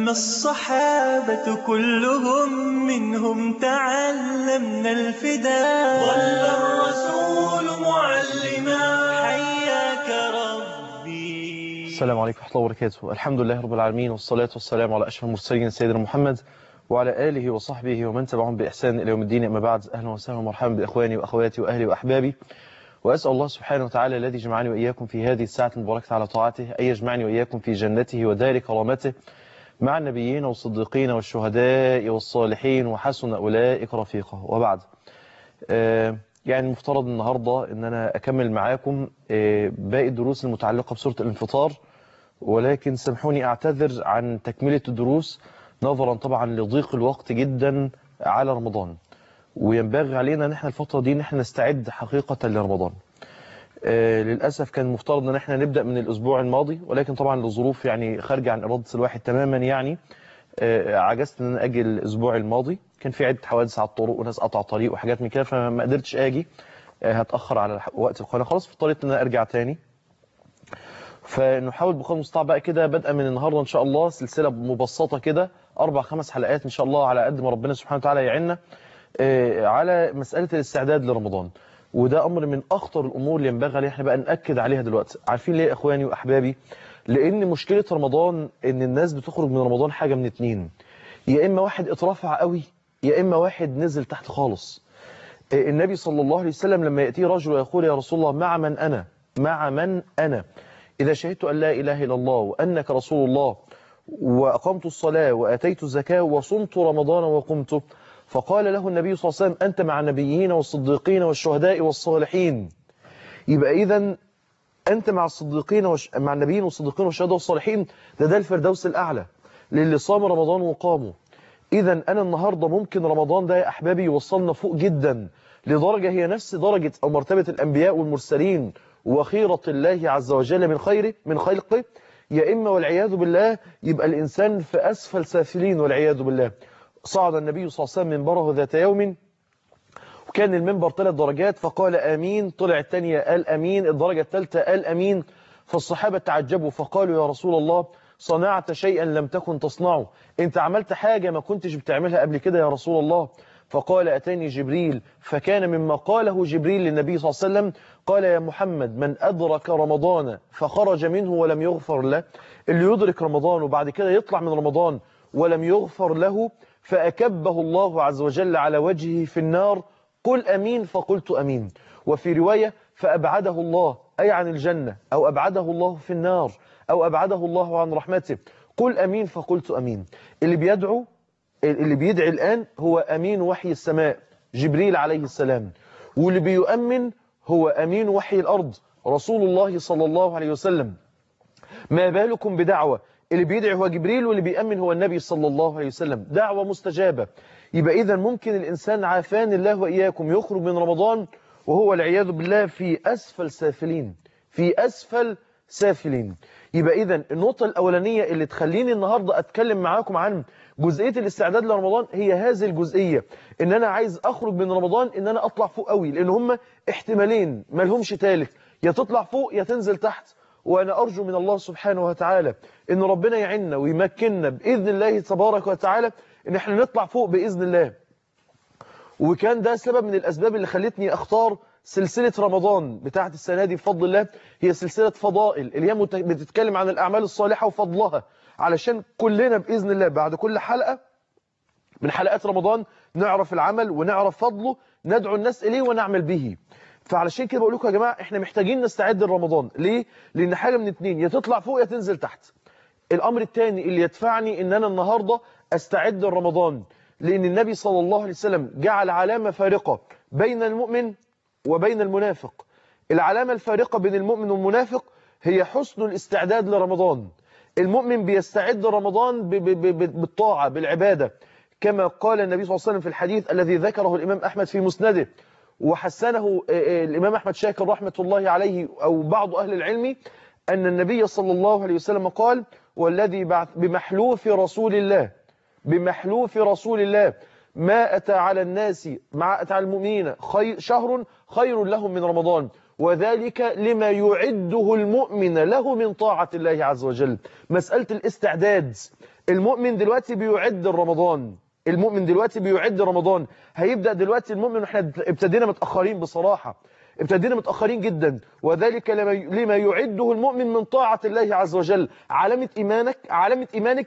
أما الصحابة كلهم منهم تعلمنا الفداء ظل الرسول معلما حياك ربي السلام عليكم ورحمة الله وبركاته الحمد لله رب العالمين والصلاة والسلام على أشرف المرسلين سيدنا محمد وعلى آله وصحبه ومن تبعهم بإحسان إلى يوم الدين أما بعد أهلا وسهلا ومرحبا بإخواني وأخواتي وأهلي وأحبابي وأسأل الله سبحانه وتعالى الذي جمعني وإياكم في هذه الساعة المباركة على طاعته أن يجمعني وإياكم في جنته ودار كرامته مع النبيين والصديقين والشهداء والصالحين وحسن أولئك رفيقا وبعد آه يعني المفترض النهاردة أن أنا أكمل معاكم آه باقي الدروس المتعلقة بسورة الانفطار ولكن سامحوني أعتذر عن تكملة الدروس نظرا طبعا لضيق الوقت جدا على رمضان وينبغي علينا ان احنا الفترة دي ان احنا نستعد حقيقة لرمضان آه للأسف كان مفترض ان احنا نبدأ من الأسبوع الماضي ولكن طبعا لظروف يعني خارجة عن إرادة الواحد تماما يعني آه عجزت ان انا اجي الأسبوع الماضي كان في عدة حوادث على الطرق وناس قطع طريق وحاجات من كده فما قدرتش اجي آه هتأخر على وقت القناة خلاص اضطريت ان انا ارجع تاني فنحاول بقدر المستطاع بقى كده بدءا من النهارده ان شاء الله سلسله مبسطه كده اربع خمس حلقات ان شاء الله على قد ما ربنا سبحانه وتعالى يعيننا على مساله الاستعداد لرمضان وده امر من اخطر الامور اللي ينبغي علينا احنا بقى ناكد عليها دلوقتي عارفين ليه يا اخواني واحبابي لان مشكله رمضان ان الناس بتخرج من رمضان حاجه من اتنين يا اما واحد اترفع قوي يا اما واحد نزل تحت خالص النبي صلى الله عليه وسلم لما ياتيه رجل ويقول يا رسول الله مع من انا مع من انا إذا شهدت أن لا إله إلا الله وأنك رسول الله وأقمت الصلاة وأتيت الزكاة وصمت رمضان وقمت فقال له النبي صلى الله عليه وسلم أنت مع النبيين والصديقين والشهداء والصالحين يبقى إذا أنت مع الصديقين وش... مع النبيين والصديقين والشهداء والصالحين ده ده الفردوس الأعلى للي صام رمضان وقاموا إذا أنا النهاردة ممكن رمضان ده يا أحبابي يوصلنا فوق جدا لدرجة هي نفس درجة أو مرتبة الأنبياء والمرسلين وخيرة الله عز وجل من خيره من خلقه يا إما والعياذ بالله يبقى الإنسان في أسفل سافلين والعياذ بالله صعد النبي صلى الله عليه وسلم منبره ذات يوم وكان المنبر ثلاث درجات فقال آمين طلع الثانية قال أمين الدرجة الثالثة قال أمين فالصحابة تعجبوا فقالوا يا رسول الله صنعت شيئا لم تكن تصنعه انت عملت حاجة ما كنتش بتعملها قبل كده يا رسول الله فقال أتاني جبريل فكان مما قاله جبريل للنبي صلى الله عليه وسلم قال يا محمد من أدرك رمضان فخرج منه ولم يغفر له اللي يدرك رمضان وبعد كده يطلع من رمضان ولم يغفر له فأكبه الله عز وجل على وجهه في النار قل أمين فقلت أمين وفي رواية فأبعده الله أي عن الجنة أو أبعده الله في النار أو أبعده الله عن رحمته قل أمين فقلت أمين اللي بيدعو اللي بيدعي الآن هو أمين وحي السماء جبريل عليه السلام واللي بيؤمن هو أمين وحي الأرض رسول الله صلى الله عليه وسلم ما بالكم بدعوة اللي بيدعي هو جبريل واللي بيأمن هو النبي صلى الله عليه وسلم دعوة مستجابة يبقى إذا ممكن الإنسان عافان الله وإياكم يخرج من رمضان وهو العياذ بالله في أسفل سافلين في أسفل سافلين يبقى إذا النقطة الأولانية اللي تخليني النهاردة أتكلم معاكم عن جزئية الاستعداد لرمضان هي هذه الجزئية ان انا عايز اخرج من رمضان ان انا اطلع فوق قوي لان هم احتمالين ما لهمش ثالث يا تطلع فوق يا تنزل تحت وانا ارجو من الله سبحانه وتعالى ان ربنا يعيننا ويمكننا باذن الله تبارك وتعالى ان احنا نطلع فوق باذن الله وكان ده سبب من الاسباب اللي خلتني اختار سلسلة رمضان بتاعت السنة دي بفضل الله هي سلسلة فضائل اللي هي بتتكلم عن الأعمال الصالحة وفضلها علشان كلنا بإذن الله بعد كل حلقة من حلقات رمضان نعرف العمل ونعرف فضله ندعو الناس إليه ونعمل به فعلشان كده بقول لكم يا جماعة احنا محتاجين نستعد لرمضان ليه؟ لأن حاجة من اتنين يا تطلع فوق يا تنزل تحت الأمر الثاني اللي يدفعني ان أنا النهاردة أستعد لرمضان لأن النبي صلى الله عليه وسلم جعل علامة فارقة بين المؤمن وبين المنافق العلامة الفارقة بين المؤمن والمنافق هي حسن الاستعداد لرمضان المؤمن بيستعد رمضان بالطاعة بالعبادة كما قال النبي صلى الله عليه وسلم في الحديث الذي ذكره الإمام أحمد في مسنده وحسنه الإمام أحمد شاكر رحمة الله عليه أو بعض أهل العلم أن النبي صلى الله عليه وسلم قال والذي بمحلوف رسول الله بمحلوف رسول الله ما أتى على الناس مع أتى على المؤمنين خير شهر خير لهم من رمضان وذلك لما يعده المؤمن له من طاعة الله عز وجل مسألة الاستعداد المؤمن دلوقتي بيعد رمضان المؤمن دلوقتي بيعد رمضان هيبدأ دلوقتي المؤمن احنا ابتدينا متأخرين بصراحة ابتدينا متأخرين جدا وذلك لما لما يعده المؤمن من طاعة الله عز وجل علامة إيمانك علامة إيمانك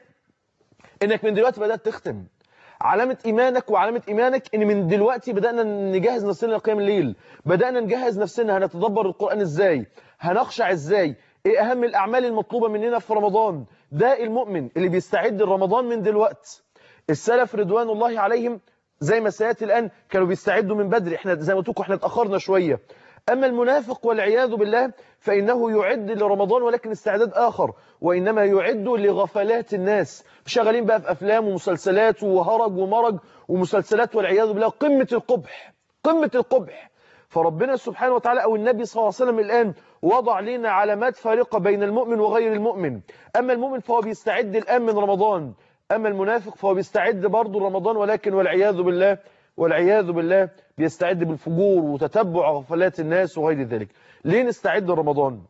إنك من دلوقتي بدأت تختم علامة إيمانك وعلامة إيمانك إن من دلوقتي بدأنا نجهز نفسنا لقيام الليل بدأنا نجهز نفسنا هنتدبر القرآن إزاي هنخشع إزاي إيه أهم الأعمال المطلوبة مننا في رمضان ده المؤمن اللي بيستعد لرمضان من دلوقت السلف رضوان الله عليهم زي ما سياتي الآن كانوا بيستعدوا من بدري احنا زي ما قلت لكم احنا اتأخرنا شوية أما المنافق والعياذ بالله فإنه يعد لرمضان ولكن استعداد آخر وإنما يعد لغفلات الناس شغالين بقى في أفلام ومسلسلات وهرج ومرج ومسلسلات والعياذ بالله قمة القبح قمة القبح فربنا سبحانه وتعالى أو النبي صلى الله عليه وسلم الآن وضع لنا علامات فارقة بين المؤمن وغير المؤمن أما المؤمن فهو بيستعد الآن من رمضان أما المنافق فهو بيستعد برضه رمضان ولكن والعياذ بالله والعياذ بالله بيستعد بالفجور وتتبع غفلات الناس وغير ذلك ليه نستعد رمضان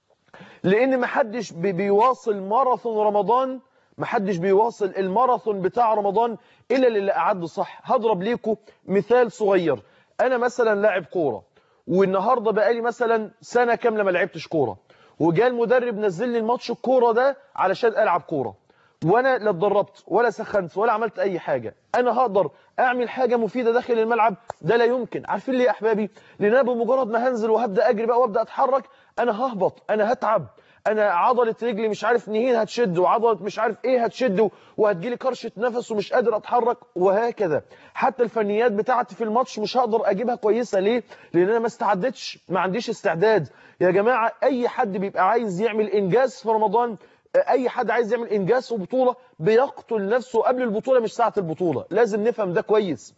لأن محدش بيواصل ماراثون رمضان محدش بيواصل الماراثون بتاع رمضان إلا اللي أعد صح هضرب ليكم مثال صغير أنا مثلا لاعب كورة والنهاردة بقالي مثلا سنة كاملة ما لعبتش كورة وجاء المدرب نزل لي الماتش الكورة ده علشان ألعب كورة وانا لا اتدربت ولا سخنت ولا عملت اي حاجة انا هقدر اعمل حاجة مفيدة داخل الملعب ده لا يمكن عارفين ليه يا احبابي لان انا بمجرد ما هنزل وهبدا اجري بقى وابدا اتحرك انا ههبط انا هتعب انا عضلة رجلي مش عارف نهين هتشد وعضلة مش عارف ايه هتشد وهتجيلي كرشة نفس ومش قادر اتحرك وهكذا حتى الفنيات بتاعتي في الماتش مش هقدر اجيبها كويسة ليه لان انا ما استعدتش ما عنديش استعداد يا جماعة اي حد بيبقى عايز يعمل انجاز في رمضان اي حد عايز يعمل انجاز في بطولة بيقتل نفسه قبل البطولة مش ساعة البطولة لازم نفهم ده كويس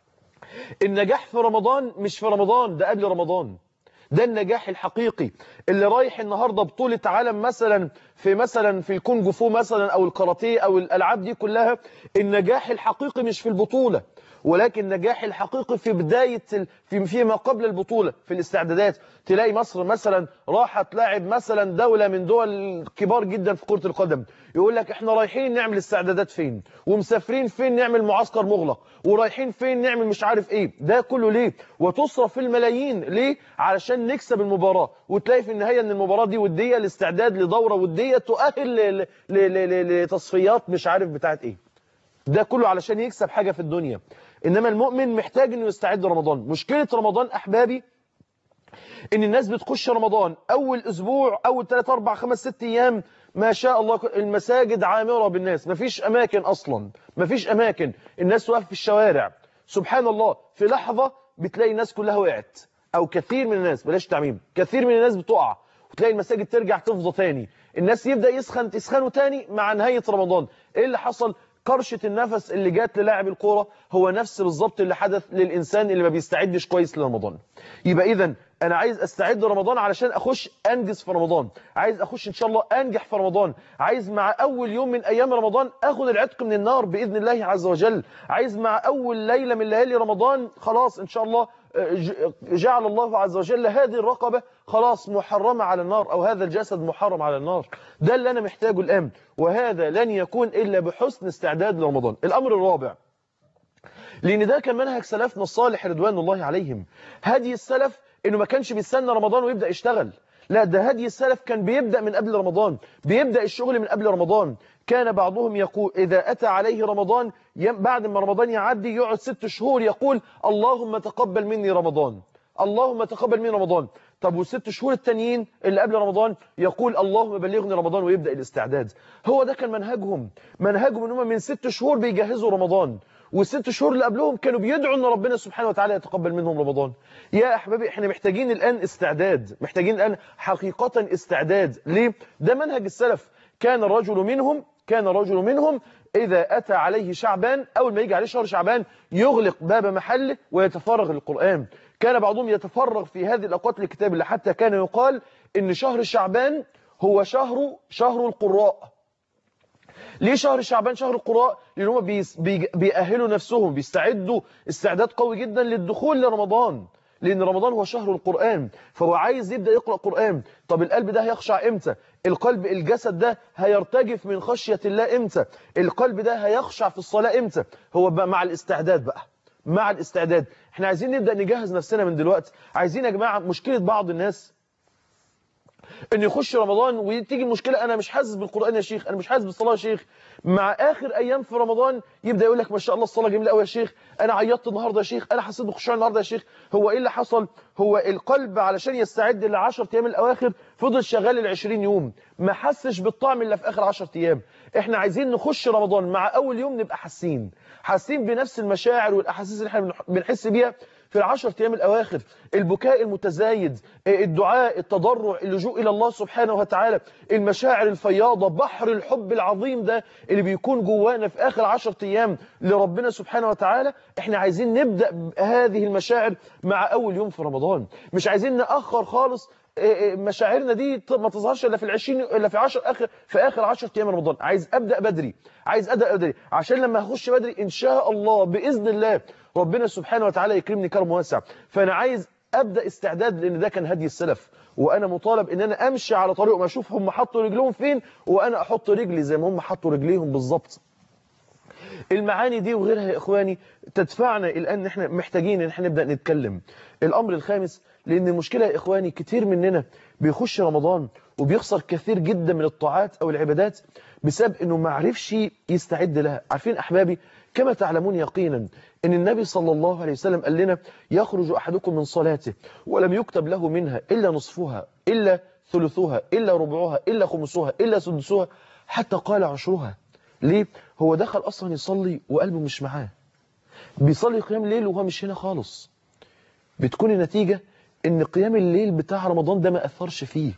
النجاح في رمضان مش في رمضان ده قبل رمضان ده النجاح الحقيقي اللي رايح النهاردة بطولة عالم مثلا في مثلا في الكونج فو مثلا او الكاراتيه او الالعاب دي كلها النجاح الحقيقي مش في البطولة ولكن النجاح الحقيقي في بداية في فيما قبل البطولة في الاستعدادات تلاقي مصر مثلا راحت لاعب مثلا دولة من دول كبار جدا في كرة القدم يقول لك احنا رايحين نعمل استعدادات فين ومسافرين فين نعمل معسكر مغلق ورايحين فين نعمل مش عارف ايه ده كله ليه وتصرف الملايين ليه علشان نكسب المباراة وتلاقي في النهاية ان المباراة دي ودية الاستعداد لدورة ودية تؤهل لتصفيات مش عارف بتاعت ايه ده كله علشان يكسب حاجة في الدنيا إنما المؤمن محتاج أنه يستعد رمضان مشكلة رمضان أحبابي إن الناس بتخش رمضان أول أسبوع أول 3 4 5 6 أيام ما شاء الله المساجد عامرة بالناس مفيش أماكن أصلا مفيش أماكن الناس واقفة في الشوارع سبحان الله في لحظة بتلاقي الناس كلها وقعت أو كثير من الناس بلاش تعميم كثير من الناس بتقع وتلاقي المساجد ترجع تفضى تاني الناس يبدأ يسخن تسخنوا تاني مع نهاية رمضان إيه اللي حصل قرشة النفس اللي جات للاعب الكورة هو نفس بالظبط اللي حدث للإنسان اللي ما بيستعدش كويس لرمضان يبقى إذا أنا عايز أستعد لرمضان علشان أخش أنجز في رمضان عايز أخش إن شاء الله أنجح في رمضان عايز مع أول يوم من أيام رمضان أخذ العتق من النار بإذن الله عز وجل عايز مع أول ليلة من ليالي رمضان خلاص إن شاء الله جعل الله عز وجل هذه الرقبة خلاص محرمة على النار أو هذا الجسد محرم على النار ده اللي أنا محتاجه الآن وهذا لن يكون إلا بحسن استعداد لرمضان الأمر الرابع لأن ده كان منهج سلفنا الصالح رضوان الله عليهم هدي السلف إنه ما كانش بيستنى رمضان ويبدأ يشتغل لا ده هدي السلف كان بيبدأ من قبل رمضان بيبدأ الشغل من قبل رمضان كان بعضهم يقول إذا أتى عليه رمضان بعد ما رمضان يعدي يقعد ست شهور يقول اللهم تقبل مني رمضان اللهم تقبل مني رمضان طب والست شهور التانيين اللي قبل رمضان يقول اللهم بلغني رمضان ويبدأ الاستعداد هو ده كان منهجهم منهجهم ان هم من ست شهور بيجهزوا رمضان والست شهور اللي قبلهم كانوا بيدعوا ان ربنا سبحانه وتعالى يتقبل منهم رمضان يا احبابي احنا محتاجين الان استعداد محتاجين الان حقيقة استعداد ليه ده منهج السلف كان الرجل منهم كان رجل منهم إذا أتى عليه شعبان أول ما يجي عليه شهر شعبان يغلق باب محله ويتفرغ للقرآن كان بعضهم يتفرغ في هذه الأوقات لكتاب الله حتى كان يقال إن شهر شعبان هو شهر شهر القراء ليه شهر شعبان شهر القراء لأن هم بيأهلوا نفسهم بيستعدوا استعداد قوي جدا للدخول لرمضان لأن رمضان هو شهر القرآن فهو عايز يبدأ يقرأ قرآن طب القلب ده هيخشع إمتى القلب الجسد ده هيرتجف من خشية الله امتى القلب ده هيخشع في الصلاة امتى هو بقى مع الاستعداد بقى مع الاستعداد احنا عايزين نبدأ نجهز نفسنا من دلوقتي عايزين يا جماعة مشكلة بعض الناس ان يخش رمضان وتيجي المشكله انا مش حاسس بالقران يا شيخ انا مش حاسس بالصلاه يا شيخ مع اخر ايام في رمضان يبدا يقول لك ما شاء الله الصلاه جميله قوي يا شيخ انا عيطت النهارده يا شيخ انا حسيت بخشوع النهارده يا شيخ هو ايه اللي حصل هو القلب علشان يستعد ل 10 ايام الاواخر فضل شغال ال 20 يوم ما حسش بالطعم الا في اخر 10 ايام احنا عايزين نخش رمضان مع اول يوم نبقى حاسين حاسين بنفس المشاعر والاحاسيس اللي احنا بنحس بيها في العشر أيام الأواخر البكاء المتزايد الدعاء التضرع اللجوء إلى الله سبحانه وتعالى المشاعر الفياضة بحر الحب العظيم ده اللي بيكون جوانا في آخر عشر أيام لربنا سبحانه وتعالى احنا عايزين نبدأ هذه المشاعر مع أول يوم في رمضان مش عايزين نأخر خالص مشاعرنا دي ما تظهرش الا في العشرين الا في 10 اخر في اخر 10 ايام رمضان عايز ابدا بدري عايز ابدا بدري عشان لما اخش بدري ان شاء الله باذن الله ربنا سبحانه وتعالى يكرمني كرم واسع فانا عايز ابدا استعداد لان ده كان هدي السلف وانا مطالب ان انا امشي على طريقهم اشوف هم حطوا رجلهم فين وانا احط رجلي زي ما هم حطوا رجليهم بالظبط المعاني دي وغيرها يا اخواني تدفعنا الان ان احنا محتاجين ان احنا نبدا نتكلم الامر الخامس لان المشكله يا اخواني كتير مننا بيخش رمضان وبيخسر كثير جدا من الطاعات او العبادات بسبب انه ما عرفش يستعد لها عارفين احبابي كما تعلمون يقينا ان النبي صلى الله عليه وسلم قال لنا يخرج احدكم من صلاته ولم يكتب له منها الا نصفها الا ثلثها الا ربعها الا خمسها الا سدسها حتى قال عشرها ليه هو دخل اصلا يصلي وقلبه مش معاه بيصلي قيام ليل وهو مش هنا خالص بتكون النتيجة ان قيام الليل بتاع رمضان ده ما اثرش فيه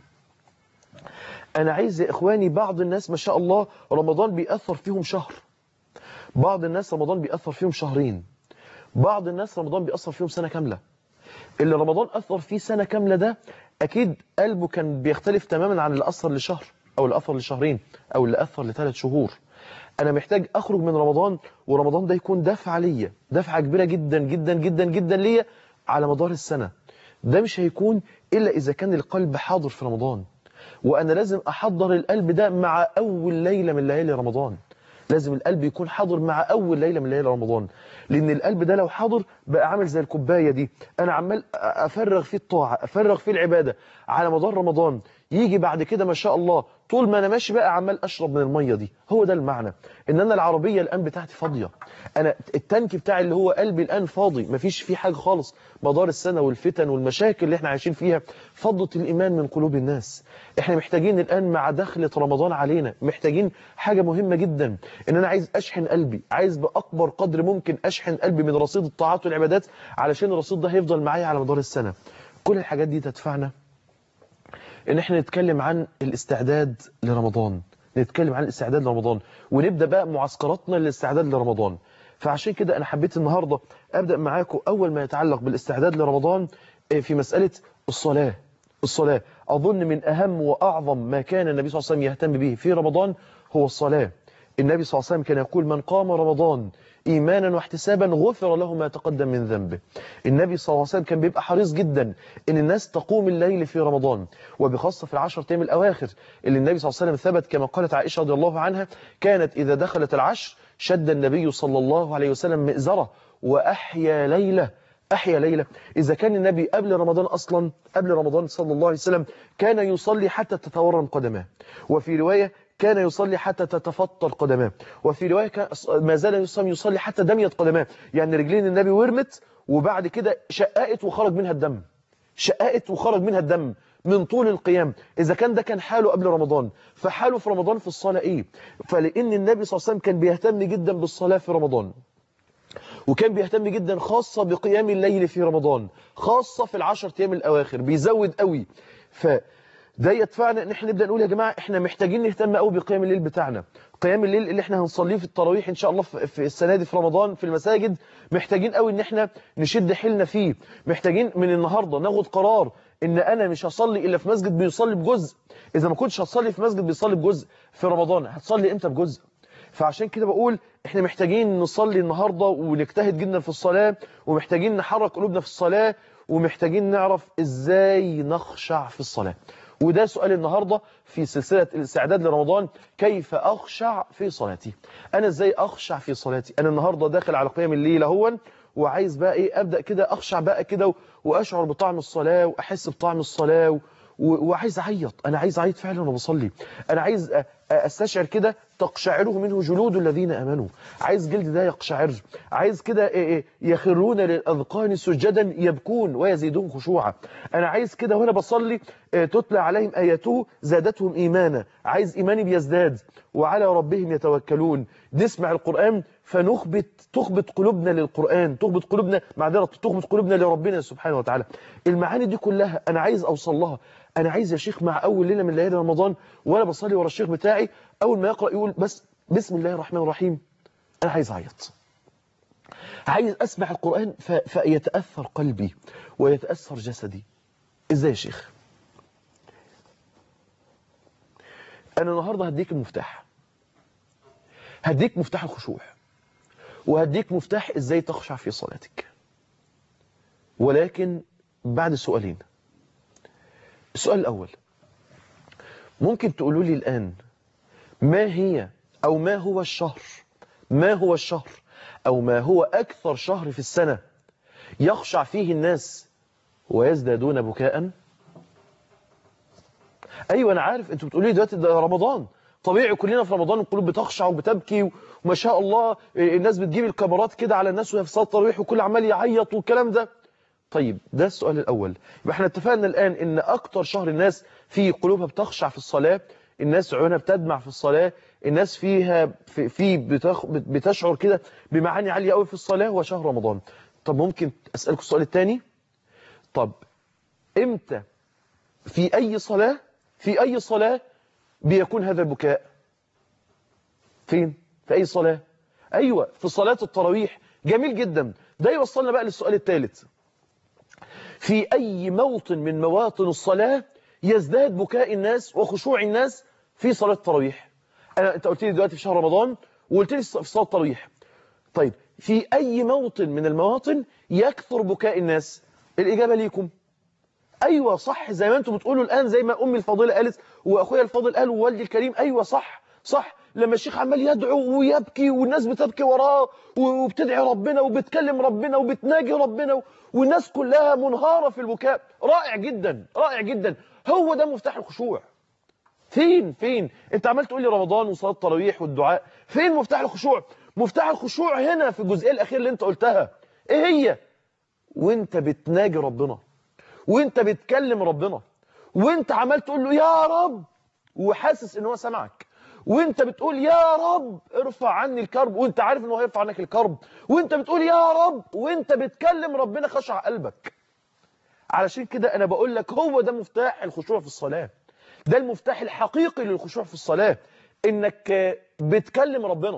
انا عايز يا اخواني بعض الناس ما شاء الله رمضان بيأثر فيهم شهر بعض الناس رمضان بيأثر فيهم شهرين بعض الناس رمضان بيأثر فيهم سنة كاملة اللي رمضان أثر فيه سنة كاملة ده أكيد قلبه كان بيختلف تماما عن اللي أثر لشهر أو اللي أثر لشهرين أو اللي أثر لثلاث شهور أنا محتاج أخرج من رمضان ورمضان ده يكون دفعة ليا دفعة كبيرة جدا جدا جدا جدا ليا على مدار السنة ده مش هيكون إلا إذا كان القلب حاضر في رمضان وأنا لازم أحضر القلب ده مع أول ليلة من ليالي رمضان لازم القلب يكون حاضر مع أول ليلة من ليالي رمضان لأن القلب ده لو حاضر بقى عامل زي الكوباية دي أنا عمال أفرغ فيه الطاعة أفرغ فيه العبادة على مدار رمضان يجي بعد كده ما شاء الله طول ما أنا ماشي بقى عمال أشرب من المية دي هو ده المعنى إن أنا العربية الآن بتاعتي فاضية أنا التانك بتاعي اللي هو قلبي الآن فاضي مفيش فيه حاجة خالص مدار السنة والفتن والمشاكل اللي احنا عايشين فيها فضت الإيمان من قلوب الناس احنا محتاجين الآن مع دخلة رمضان علينا محتاجين حاجة مهمة جدا إن أنا عايز أشحن قلبي عايز بأكبر قدر ممكن أشحن قلبي من رصيد الطاعات والعبادات علشان الرصيد ده هيفضل معايا على مدار السنة كل الحاجات دي تدفعنا ان احنا نتكلم عن الاستعداد لرمضان نتكلم عن الاستعداد لرمضان ونبدأ بقى معسكراتنا للاستعداد لرمضان فعشان كده انا حبيت النهاردة ابدأ معاكم اول ما يتعلق بالاستعداد لرمضان في مسألة الصلاة الصلاة اظن من اهم واعظم ما كان النبي صلى الله عليه وسلم يهتم به في رمضان هو الصلاة النبي صلى الله عليه وسلم كان يقول من قام رمضان إيمانا واحتسابا غفر له ما تقدم من ذنبه النبي صلى الله عليه وسلم كان بيبقى حريص جدا ان الناس تقوم الليل في رمضان وبخاصة في العشر ايام الأواخر اللي النبي صلى الله عليه وسلم ثبت كما قالت عائشة رضي الله عنها كانت إذا دخلت العشر شد النبي صلى الله عليه وسلم مئزرة وأحيا ليلة أحيا ليلة إذا كان النبي قبل رمضان أصلا قبل رمضان صلى الله عليه وسلم كان يصلي حتى تتورم قدماه وفي رواية كان يصلي حتى تتفطر قدماه وفي رواية ما زال يصلي يصلي حتى دميت قدماه يعني رجلين النبي ورمت وبعد كده شققت وخرج منها الدم شققت وخرج منها الدم من طول القيام إذا كان ده كان حاله قبل رمضان فحاله في رمضان في الصلاة إيه فلأن النبي صلى الله عليه وسلم كان بيهتم جدا بالصلاة في رمضان وكان بيهتم جدا خاصة بقيام الليل في رمضان خاصة في العشر أيام الأواخر بيزود قوي ف ده يدفعنا ان احنا نبدا نقول يا جماعه احنا محتاجين نهتم قوي بقيام الليل بتاعنا قيام الليل اللي احنا هنصليه في التراويح ان شاء الله في السنه دي في رمضان في المساجد محتاجين قوي ان احنا نشد حيلنا فيه محتاجين من النهارده ناخد قرار ان انا مش هصلي الا في مسجد بيصلي بجزء اذا ما كنتش هتصلي في مسجد بيصلي بجزء في رمضان هتصلي امتى بجزء فعشان كده بقول احنا محتاجين نصلي النهارده ونجتهد جدا في الصلاه ومحتاجين نحرك قلوبنا في الصلاه ومحتاجين نعرف ازاي نخشع في الصلاه وده سؤال النهاردة في سلسلة الاستعداد لرمضان كيف أخشع في صلاتي أنا إزاي أخشع في صلاتي أنا النهاردة داخل على قيام الليل هون وعايز بقى إيه أبدأ كده أخشع بقى كده وأشعر بطعم الصلاة وأحس بطعم الصلاة و... وعايز أعيط أنا عايز أعيط فعلا وأنا بصلي أنا عايز أ... أستشعر كده تقشعره منه جلود الذين أمنوا عايز جلد ده يقشعر عايز كده يخرون للأذقان سجدا يبكون ويزيدون خشوعا أنا عايز كده وأنا بصلي تتلى عليهم آياته زادتهم إيمانا عايز إيماني بيزداد وعلى ربهم يتوكلون نسمع القرآن فنخبت تخبت قلوبنا للقرآن تخبت قلوبنا معذرة تخبت قلوبنا لربنا سبحانه وتعالى المعاني دي كلها أنا عايز أوصل لها أنا عايز يا شيخ مع أول ليلة من ليالي رمضان وأنا بصلي ورا الشيخ بتاعي أول ما يقرأ يقول بس بسم الله الرحمن الرحيم أنا عايز أعيط عايز أسمع القرآن ف... فيتأثر قلبي ويتأثر جسدي إزاي يا شيخ أنا النهاردة هديك المفتاح هديك مفتاح الخشوع وهديك مفتاح إزاي تخشع في صلاتك ولكن بعد سؤالين السؤال الأول ممكن تقولوا لي الآن ما هي أو ما هو الشهر ما هو الشهر أو ما هو أكثر شهر في السنة يخشع فيه الناس ويزدادون بكاء أيوة أنا عارف أنتوا بتقولوا لي دلوقتي ده رمضان طبيعي كلنا في رمضان القلوب بتخشع وبتبكي وما شاء الله الناس بتجيب الكاميرات كده على الناس وهي في صلاه التراويح وكل عمال يعيط والكلام ده طيب ده السؤال الأول يبقى احنا اتفقنا الآن ان أكتر شهر الناس في قلوبها بتخشع في الصلاة الناس عيونها بتدمع في الصلاة الناس فيها في, في بتخ بتشعر كده بمعاني عالية قوي في الصلاة هو شهر رمضان طب ممكن أسألك السؤال الثاني طب امتى في أي صلاة في أي صلاة بيكون هذا البكاء فين في أي صلاة أيوة في صلاة التراويح جميل جدا ده يوصلنا بقى للسؤال الثالث في أي موطن من مواطن الصلاة يزداد بكاء الناس وخشوع الناس في صلاة التراويح أنا أنت قلت لي دلوقتي في شهر رمضان وقلت لي في صلاة التراويح طيب في أي موطن من المواطن يكثر بكاء الناس الإجابة ليكم أيوة صح زي ما أنتم بتقولوا الآن زي ما أمي الفاضلة قالت وأخويا الفاضل قال ووالدي الكريم أيوة صح صح لما الشيخ عمال يدعو ويبكي والناس بتبكي وراه وبتدعي ربنا وبتكلم ربنا وبتناجي ربنا والناس كلها منهارة في البكاء رائع جدا رائع جدا هو ده مفتاح الخشوع فين فين انت عمال تقول لي رمضان وصلاة التراويح والدعاء فين مفتاح الخشوع مفتاح الخشوع هنا في الجزئية الأخيرة اللي انت قلتها ايه هي وانت بتناجي ربنا وانت بتكلم ربنا وانت عمال تقول له يا رب وحاسس ان هو سمعك وانت بتقول يا رب ارفع عني الكرب وانت عارف انه هيرفع عنك الكرب وانت بتقول يا رب وانت بتكلم ربنا خشع قلبك علشان كده انا بقول لك هو ده مفتاح الخشوع في الصلاة ده المفتاح الحقيقي للخشوع في الصلاة انك بتكلم ربنا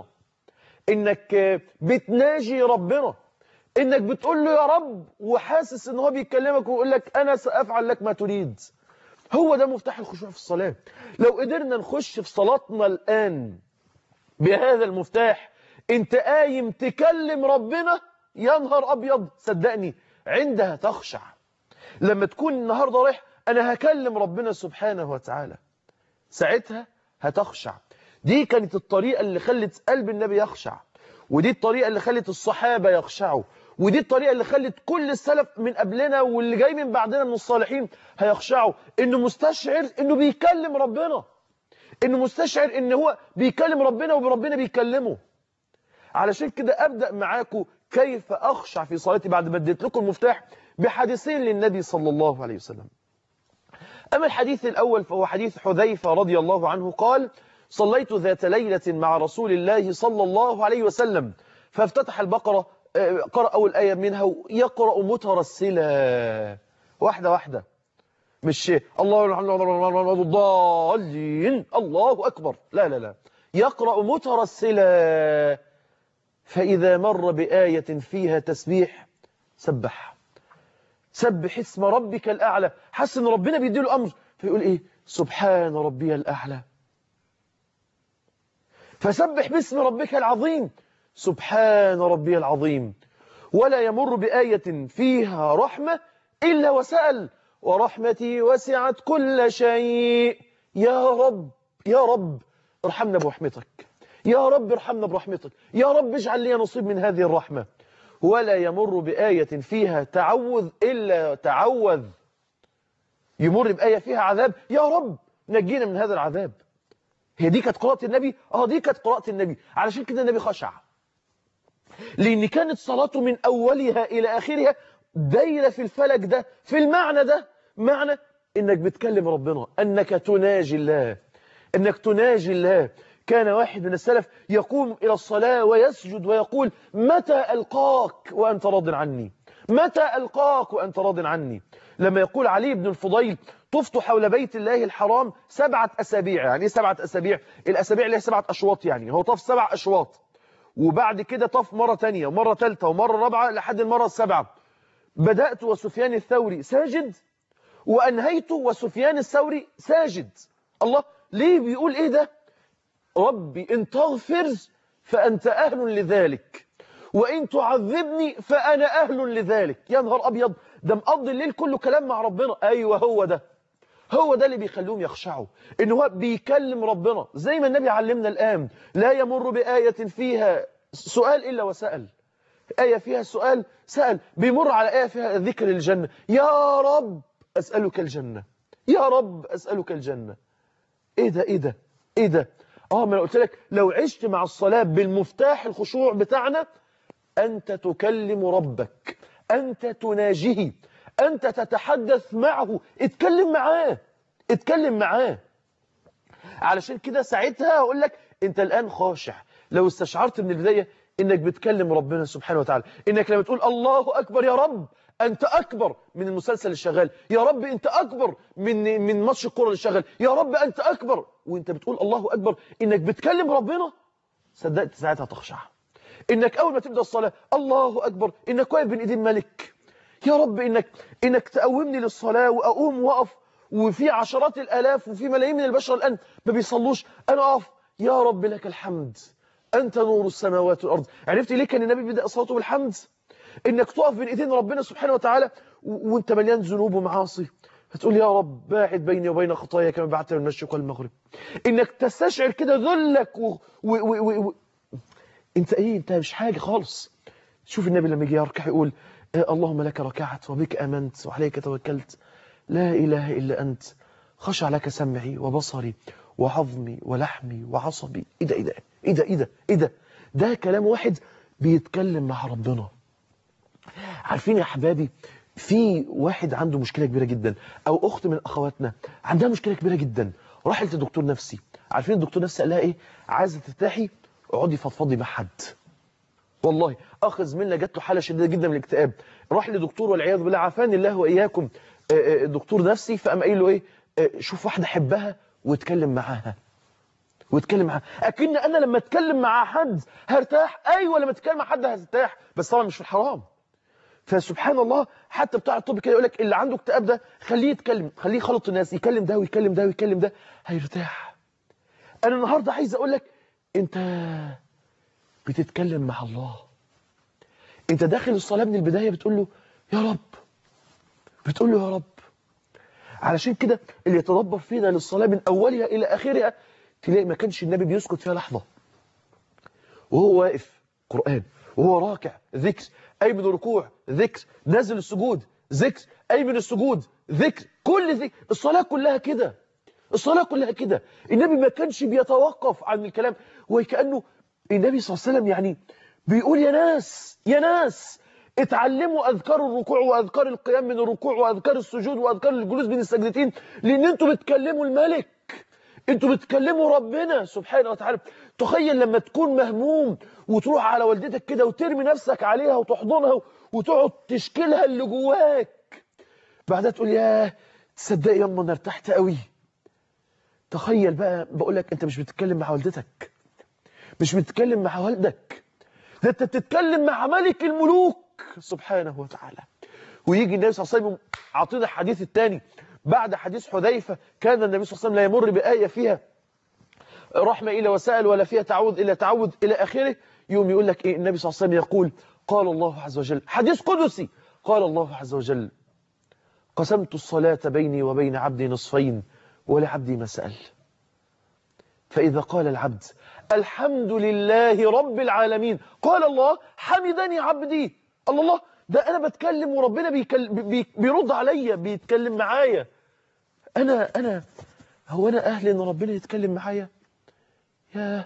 انك بتناجي ربنا انك بتقول له يا رب وحاسس ان هو بيكلمك ويقول لك انا سافعل لك ما تريد هو ده مفتاح الخشوع في الصلاة لو قدرنا نخش في صلاتنا الآن بهذا المفتاح انت قايم تكلم ربنا يا نهار أبيض صدقني عندها تخشع لما تكون النهاردة رايح أنا هكلم ربنا سبحانه وتعالى ساعتها هتخشع دي كانت الطريقة اللي خلت قلب النبي يخشع ودي الطريقة اللي خلت الصحابة يخشعوا ودي الطريقة اللي خلت كل السلف من قبلنا واللي جاي من بعدنا من الصالحين هيخشعوا انه مستشعر انه بيكلم ربنا انه مستشعر ان هو بيكلم ربنا وربنا بيكلمه علشان كده ابدأ معاكم كيف اخشع في صلاتي بعد ما اديت لكم المفتاح بحديثين للنبي صلى الله عليه وسلم اما الحديث الاول فهو حديث حذيفة رضي الله عنه قال صليت ذات ليلة مع رسول الله صلى الله عليه وسلم فافتتح البقرة قرأ أول آية منها يقرأ مترسلا واحدة واحدة مش الله الضالين الله أكبر لا لا لا يقرأ مترسلا فإذا مر بآية فيها تسبيح سبح سبح اسم ربك الأعلى حس ان ربنا بيديله أمر فيقول إيه سبحان ربي الأعلى فسبح باسم ربك العظيم سبحان ربي العظيم ولا يمر بآية فيها رحمة إلا وسأل ورحمتي وسعت كل شيء يا رب يا رب ارحمنا برحمتك يا رب ارحمنا برحمتك يا رب اجعل لي نصيب من هذه الرحمة ولا يمر بآية فيها تعوذ إلا تعوذ يمر بآية فيها عذاب يا رب نجينا من هذا العذاب هي دي كانت قراءة النبي اه دي كانت قراءة النبي علشان كده النبي خشع لأن كانت صلاته من أولها إلى آخرها دايرة في الفلك ده في المعنى ده معنى إنك بتكلم ربنا أنك تناجي الله أنك تناجي الله كان واحد من السلف يقوم إلى الصلاة ويسجد ويقول متى ألقاك وأنت راض عني متى ألقاك وأنت راض عني لما يقول علي بن الفضيل طفت حول بيت الله الحرام سبعة أسابيع يعني إيه سبعة أسابيع الأسابيع اللي هي سبعة أشواط يعني هو طف سبع أشواط وبعد كده طف مرة تانية ومرة ثالثة ومرة رابعة لحد المرة السابعة بدأت وسفيان الثوري ساجد وأنهيت وسفيان الثوري ساجد الله ليه بيقول إيه ده ربي إن تغفر فأنت أهل لذلك وإن تعذبني فأنا أهل لذلك يا نهار أبيض ده مقضي الليل كله كلام مع ربنا أيوة هو ده هو ده اللي بيخليهم يخشعوا إن هو بيكلم ربنا زي ما النبي علمنا الآن لا يمر بآية فيها سؤال إلا وسأل آية فيها سؤال سأل بيمر على آية فيها ذكر الجنة يا رب أسألك الجنة يا رب أسألك الجنة إيه ده إيه ده إيه ده آه ما أنا قلت لك لو عشت مع الصلاة بالمفتاح الخشوع بتاعنا أنت تكلم ربك أنت تناجيه أنت تتحدث معه اتكلم معاه اتكلم معاه علشان كده ساعتها هقول لك أنت الآن خاشع لو استشعرت من البداية إنك بتكلم ربنا سبحانه وتعالى إنك لما تقول الله أكبر يا رب أنت أكبر من المسلسل الشغال يا رب أنت أكبر من من ماتش الكرة اللي شغال يا رب أنت أكبر وأنت بتقول الله أكبر إنك بتكلم ربنا صدقت ساعتها تخشع إنك أول ما تبدأ الصلاة الله أكبر إنك واقف بين إيدين ملك يا رب إنك إنك تقومني للصلاة وأقوم وأقف وفي عشرات الآلاف وفي ملايين من البشر الآن ما بيصلوش أنا أقف يا رب لك الحمد أنت نور السماوات والأرض عرفت ليه كان النبي بدأ صلاته بالحمد إنك تقف بين إيدين ربنا سبحانه وتعالى وأنت مليان ذنوب ومعاصي فتقول يا رب باعد بيني وبين خطايا كما بعدت من المشرق والمغرب إنك تستشعر كده ذلك و... و... و... و... انت ايه انت مش حاجة خالص شوف النبي لما يجي يركع يقول آه اللهم لك ركعت وبك امنت وعليك توكلت لا اله الا انت خشع لك سمعي وبصري وعظمي ولحمي وعصبي ايه ده ايه ده ايه ده ايه ده ايه ده ده كلام واحد بيتكلم مع ربنا عارفين يا حبابي في واحد عنده مشكلة كبيرة جدا او اخت من اخواتنا عندها مشكلة كبيرة جدا راحت لدكتور نفسي عارفين الدكتور نفسي قال لها ايه عايزه ترتاحي اقعدي فضفضي مع حد والله اخ زميلنا جات له حاله شديده جدا من الاكتئاب راح لدكتور والعياذ بالله عافاني الله واياكم دكتور نفسي فقام قايل له ايه شوف واحده حبها واتكلم معاها واتكلم معاها اكن انا لما اتكلم مع حد هرتاح ايوه لما اتكلم مع حد هرتاح بس طبعا مش في الحرام فسبحان الله حتى بتاع الطب كده يقول لك اللي عنده اكتئاب ده خليه يتكلم خليه يخلط الناس يكلم ده ويكلم ده ويكلم ده هيرتاح انا النهارده عايز اقول لك انت بتتكلم مع الله انت داخل الصلاة من البداية بتقول له يا رب بتقول له يا رب علشان كده اللي يتدبر فينا للصلاة من أولها إلى آخرها تلاقي ما كانش النبي بيسكت فيها لحظة وهو واقف قرآن وهو راكع ذكر أي من الركوع ذكر نازل السجود ذكر أي من السجود ذكر كل ذكر الصلاة كلها كده الصلاة كلها كده النبي ما كانش بيتوقف عن الكلام وكأنه النبي صلى الله عليه وسلم يعني بيقول يا ناس يا ناس اتعلموا أذكار الركوع وأذكار القيام من الركوع وأذكار السجود وأذكار الجلوس بين السجدتين لأن انتوا بتكلموا الملك انتوا بتكلموا ربنا سبحانه وتعالى تخيل لما تكون مهموم وتروح على والدتك كده وترمي نفسك عليها وتحضنها وتقعد تشكلها اللي جواك بعدها تقول يا تصدقي ياما انا ارتحت قوي تخيل بقى بقول لك انت مش بتتكلم مع والدتك مش بتتكلم مع والدك ده انت بتتكلم مع ملك الملوك سبحانه وتعالى ويجي النبي صلى الله عليه وسلم عطينا الحديث الثاني بعد حديث حذيفة كان النبي صلى الله عليه وسلم لا يمر بآية فيها رحمة إلى وسائل ولا فيها تعود إلى تعود إلى آخره يوم يقول لك إيه النبي صلى الله عليه وسلم يقول قال الله عز وجل حديث قدسي قال الله عز وجل قسمت الصلاة بيني وبين عبدي نصفين ولعبدي ما سأل فإذا قال العبد الحمد لله رب العالمين قال الله حمدني عبدي الله الله ده أنا بتكلم وربنا بيكل... بي... بيرد عليا بيتكلم معايا أنا أنا هو أنا أهل إن ربنا يتكلم معايا يا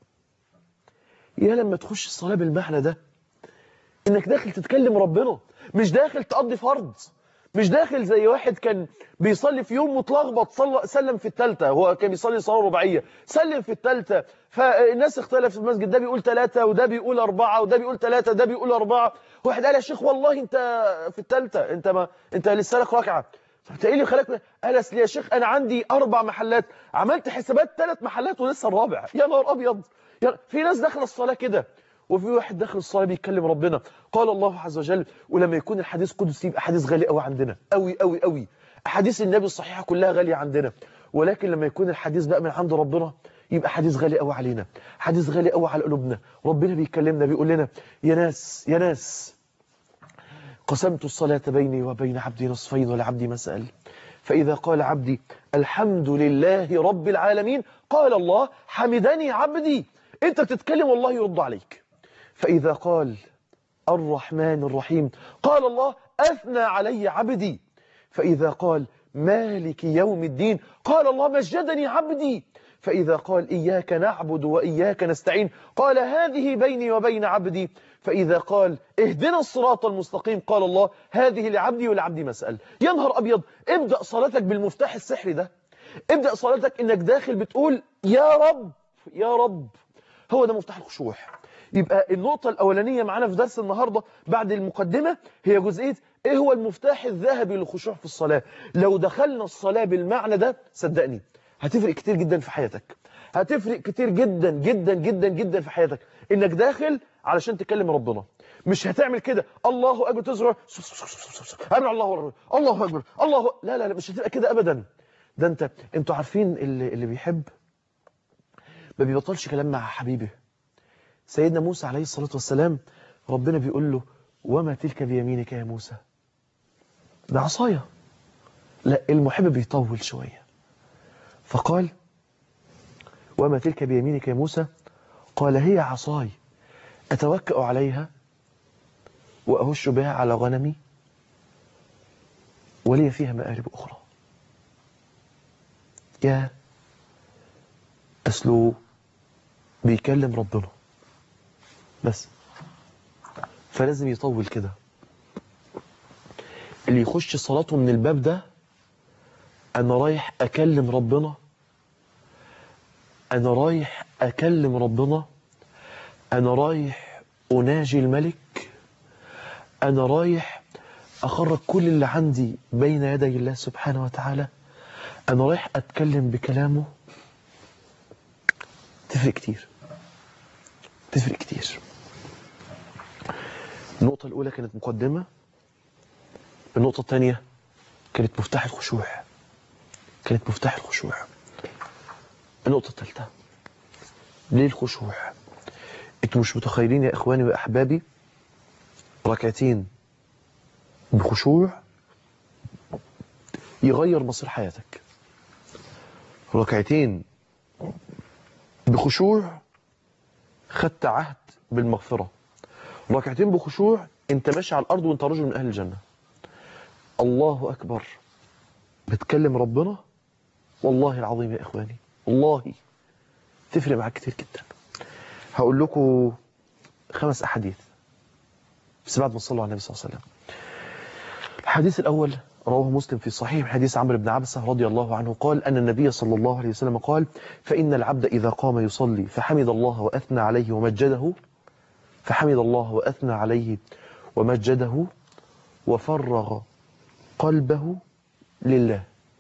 يا لما تخش الصلاة بالمعنى ده إنك داخل تتكلم ربنا مش داخل تقضي فرض مش داخل زي واحد كان بيصلي في يوم متلخبط صلى سلم في الثالثه هو كان بيصلي صلاه رباعيه سلم في الثالثه فالناس اختلف في المسجد ده بيقول ثلاثه وده بيقول اربعه وده بيقول ثلاثه ده بيقول اربعه واحد قال يا شيخ والله انت في الثالثه انت ما انت لسه لك ركعه فانت ايه اللي خلاك قال اصل يا شيخ انا عندي اربع محلات عملت حسابات ثلاث محلات ولسه الرابع يا نهار ابيض يا في ناس داخله الصلاه كده وفي واحد داخل الصلاه بيتكلم ربنا قال الله عز وجل ولما يكون الحديث قدسي يبقى حديث غالي قوي عندنا قوي قوي قوي احاديث النبي الصحيحه كلها غاليه عندنا ولكن لما يكون الحديث بقى من عند ربنا يبقى حديث غالي قوي علينا حديث غالي قوي على قلوبنا ربنا بيكلمنا بيقول لنا يا ناس يا ناس قسمت الصلاة بيني وبين عبدي نصفين ولعبدي مسأل فإذا قال عبدي الحمد لله رب العالمين قال الله حمدني عبدي انت بتتكلم والله يرد عليك فإذا قال الرحمن الرحيم قال الله أثنى علي عبدي فإذا قال مالك يوم الدين قال الله مجدني عبدي فإذا قال إياك نعبد وإياك نستعين قال هذه بيني وبين عبدي فإذا قال اهدنا الصراط المستقيم قال الله هذه لعبدي ولعبدي مسأل يا نهار أبيض ابدأ صلاتك بالمفتاح السحري ده ابدأ صلاتك إنك داخل بتقول يا رب يا رب هو ده مفتاح الخشوع يبقى النقطة الأولانية معانا في درس النهاردة بعد المقدمة هي جزئية إيه هو المفتاح الذهبي للخشوع في الصلاة لو دخلنا الصلاة بالمعنى ده صدقني هتفرق كتير جدا في حياتك هتفرق كتير جدا جدا جدا جدا في حياتك إنك داخل علشان تكلم ربنا مش هتعمل كده الله أكبر تزرع أمر الله أكبر الله أكبر الله لا لا لا مش هتبقى كده أبدا ده أنت أنتوا عارفين اللي, اللي بيحب ما بيبطلش كلام مع حبيبه سيدنا موسى عليه الصلاة والسلام ربنا بيقول له وما تلك بيمينك يا موسى ده عصاية لا المحب بيطول شوية فقال وما تلك بيمينك يا موسى قال هي عصاي أتوكأ عليها وأهش بها على غنمي ولي فيها مآرب أخرى يا أسلو بيكلم ربنا بس فلازم يطول كده اللي يخش صلاته من الباب ده أنا رايح أكلم ربنا أنا رايح أكلم ربنا أنا رايح أناجي الملك أنا رايح أخرج كل اللي عندي بين يدي الله سبحانه وتعالى أنا رايح أتكلم بكلامه تفرق كتير تفرق كتير النقطة الأولى كانت مقدمة النقطة الثانية كانت مفتاح الخشوع كانت مفتاح الخشوع النقطة الثالثة ليه الخشوع انتوا مش متخيلين يا إخواني وأحبابي ركعتين بخشوع يغير مصير حياتك ركعتين بخشوع خدت عهد بالمغفرة ركعتين بخشوع انت ماشي على الأرض وانت رجل من أهل الجنة الله أكبر بتكلم ربنا والله العظيم يا إخواني والله تفرق معاك كتير جدا هقول لكم خمس أحاديث بس بعد ما صلوا على النبي صلى الله عليه وسلم الحديث الأول رواه مسلم في صحيح حديث عمرو بن عبسة رضي الله عنه قال أن النبي صلى الله عليه وسلم قال فإن العبد إذا قام يصلي فحمد الله وأثنى عليه ومجده فحمد الله وأثنى عليه ومجده وفرغ قلبه لله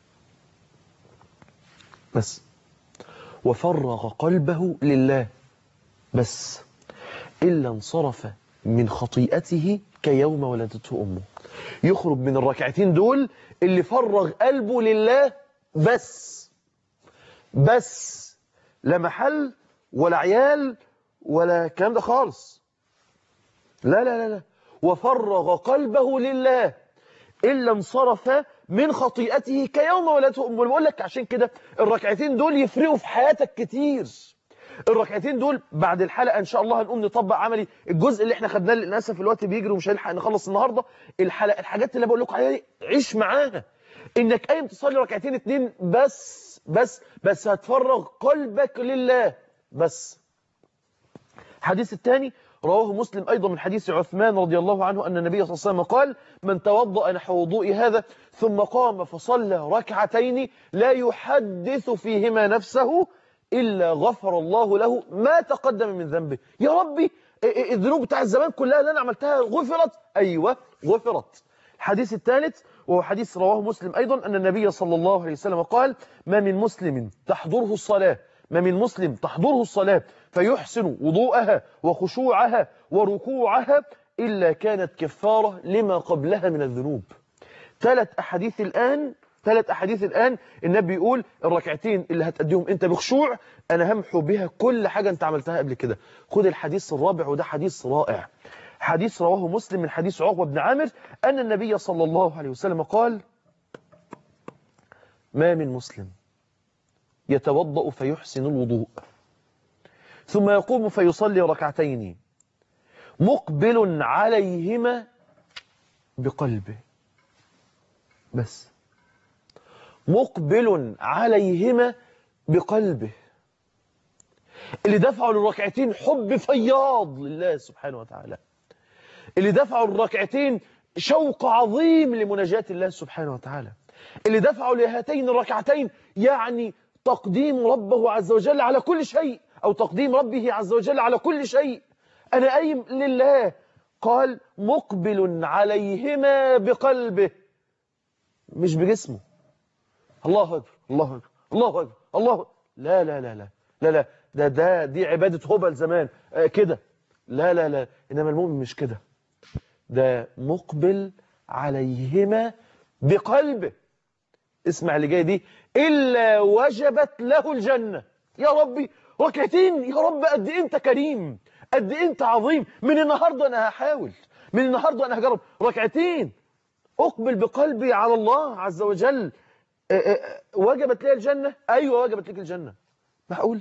بس وفرغ قلبه لله بس إلا انصرف من خطيئته كيوم ولدته أمه يخرج من الركعتين دول اللي فرغ قلبه لله بس بس لا محل ولا عيال ولا الكلام ده خالص لا لا لا لا وفرغ قلبه لله إلا انصرف من خطيئته كيوم ولدته أمه بقول لك عشان كده الركعتين دول يفرقوا في حياتك كتير الركعتين دول بعد الحلقة إن شاء الله هنقوم نطبق عملي الجزء اللي احنا خدناه للأسف الوقت بيجري ومش هنلحق نخلص النهاردة الحلقة الحاجات اللي بقول لكم عليها دي عيش معاها إنك قايم تصلي ركعتين اتنين بس بس بس هتفرغ قلبك لله بس الحديث الثاني رواه مسلم أيضا من حديث عثمان رضي الله عنه أن النبي صلى الله عليه وسلم قال من توضأ نحو وضوء هذا ثم قام فصلى ركعتين لا يحدث فيهما نفسه إلا غفر الله له ما تقدم من ذنبه يا ربي الذنوب بتاع الزمان كلها اللي أنا عملتها غفرت أيوة غفرت الحديث الثالث وهو حديث رواه مسلم أيضا أن النبي صلى الله عليه وسلم قال ما من مسلم تحضره الصلاة ما من مسلم تحضره الصلاة فيحسن وضوءها وخشوعها وركوعها إلا كانت كفارة لما قبلها من الذنوب ثلاث أحاديث الآن ثلاث أحاديث الآن النبي يقول الركعتين اللي هتأديهم أنت بخشوع أنا همحو بها كل حاجة أنت عملتها قبل كده خد الحديث الرابع وده حديث رائع حديث رواه مسلم من حديث عقبة بن عامر أن النبي صلى الله عليه وسلم قال ما من مسلم يتوضأ فيحسن الوضوء ثم يقوم فيصلي ركعتين مقبل عليهما بقلبه بس مقبل عليهما بقلبه اللي دفعوا للركعتين حب فياض لله سبحانه وتعالى اللي دفعوا الركعتين شوق عظيم لمناجاة الله سبحانه وتعالى اللي دفعوا لهاتين الركعتين يعني تقديم ربه عز وجل على كل شيء أو تقديم ربه عز وجل على كل شيء أنا قايم لله قال مقبل عليهما بقلبه مش بجسمه الله أكبر الله أكبر الله أكبر الله أكبر. لا لا لا لا لا لا ده ده دي عبادة هبل زمان آه كده لا لا لا إنما المؤمن مش كده ده مقبل عليهما بقلبه اسمع اللي جاي دي إلا وجبت له الجنة يا ربي ركعتين يا رب قد إيه أنت كريم قد إيه أنت عظيم من النهاردة أنا هحاول من النهاردة أنا هجرب ركعتين أقبل بقلبي على الله عز وجل أه أه وجبت لي الجنة أيوة وجبت لك الجنة معقول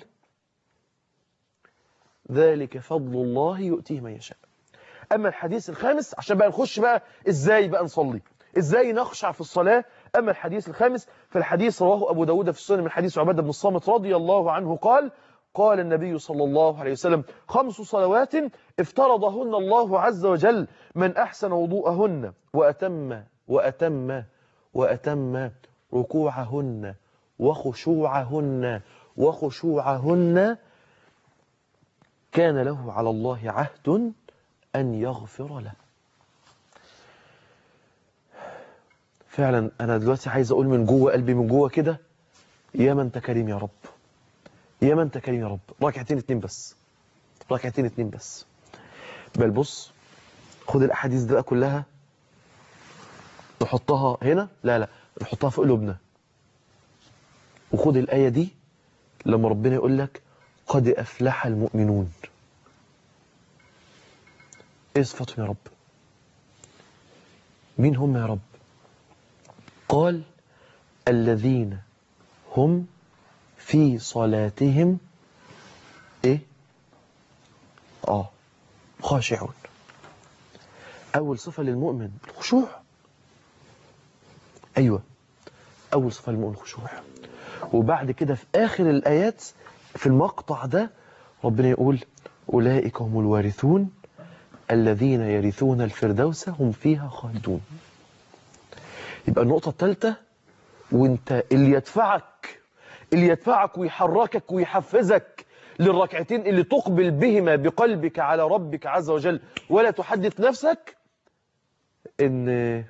ذلك فضل الله يؤتيه من يشاء أما الحديث الخامس عشان بقى نخش بقى إزاي بقى نصلي إزاي نخشع في الصلاة أما الحديث الخامس فالحديث رواه أبو داود في السنة من حديث عبادة بن الصامت رضي الله عنه قال قال النبي صلى الله عليه وسلم خمس صلوات افترضهن الله عز وجل من أحسن وضوءهن وأتم وأتم وأتم ركوعهن وخشوعهن وخشوعهن كان له على الله عهد أن يغفر له فعلا أنا دلوقتي عايز أقول من جوه قلبي من جوه كده يا من أنت كريم يا رب يا من أنت كريم يا رب ركعتين اتنين بس ركعتين اتنين بس بل بص خد الأحاديث دي بقى كلها نحطها هنا لا لا نحطها في قلوبنا وخد الآية دي لما ربنا يقول لك قد أفلح المؤمنون ايه صفاتهم يا رب مين هم يا رب قال الذين هم في صلاتهم ايه اه خاشعون اول صفة للمؤمن الخشوع ايوه اول صفة للمؤمن الخشوع وبعد كده في اخر الايات في المقطع ده ربنا يقول اولئك هم الوارثون الذين يرثون الفردوس هم فيها خالدون يبقى النقطة الثالثة وانت اللي يدفعك اللي يدفعك ويحركك ويحفزك للركعتين اللي تقبل بهما بقلبك على ربك عز وجل ولا تحدث نفسك ان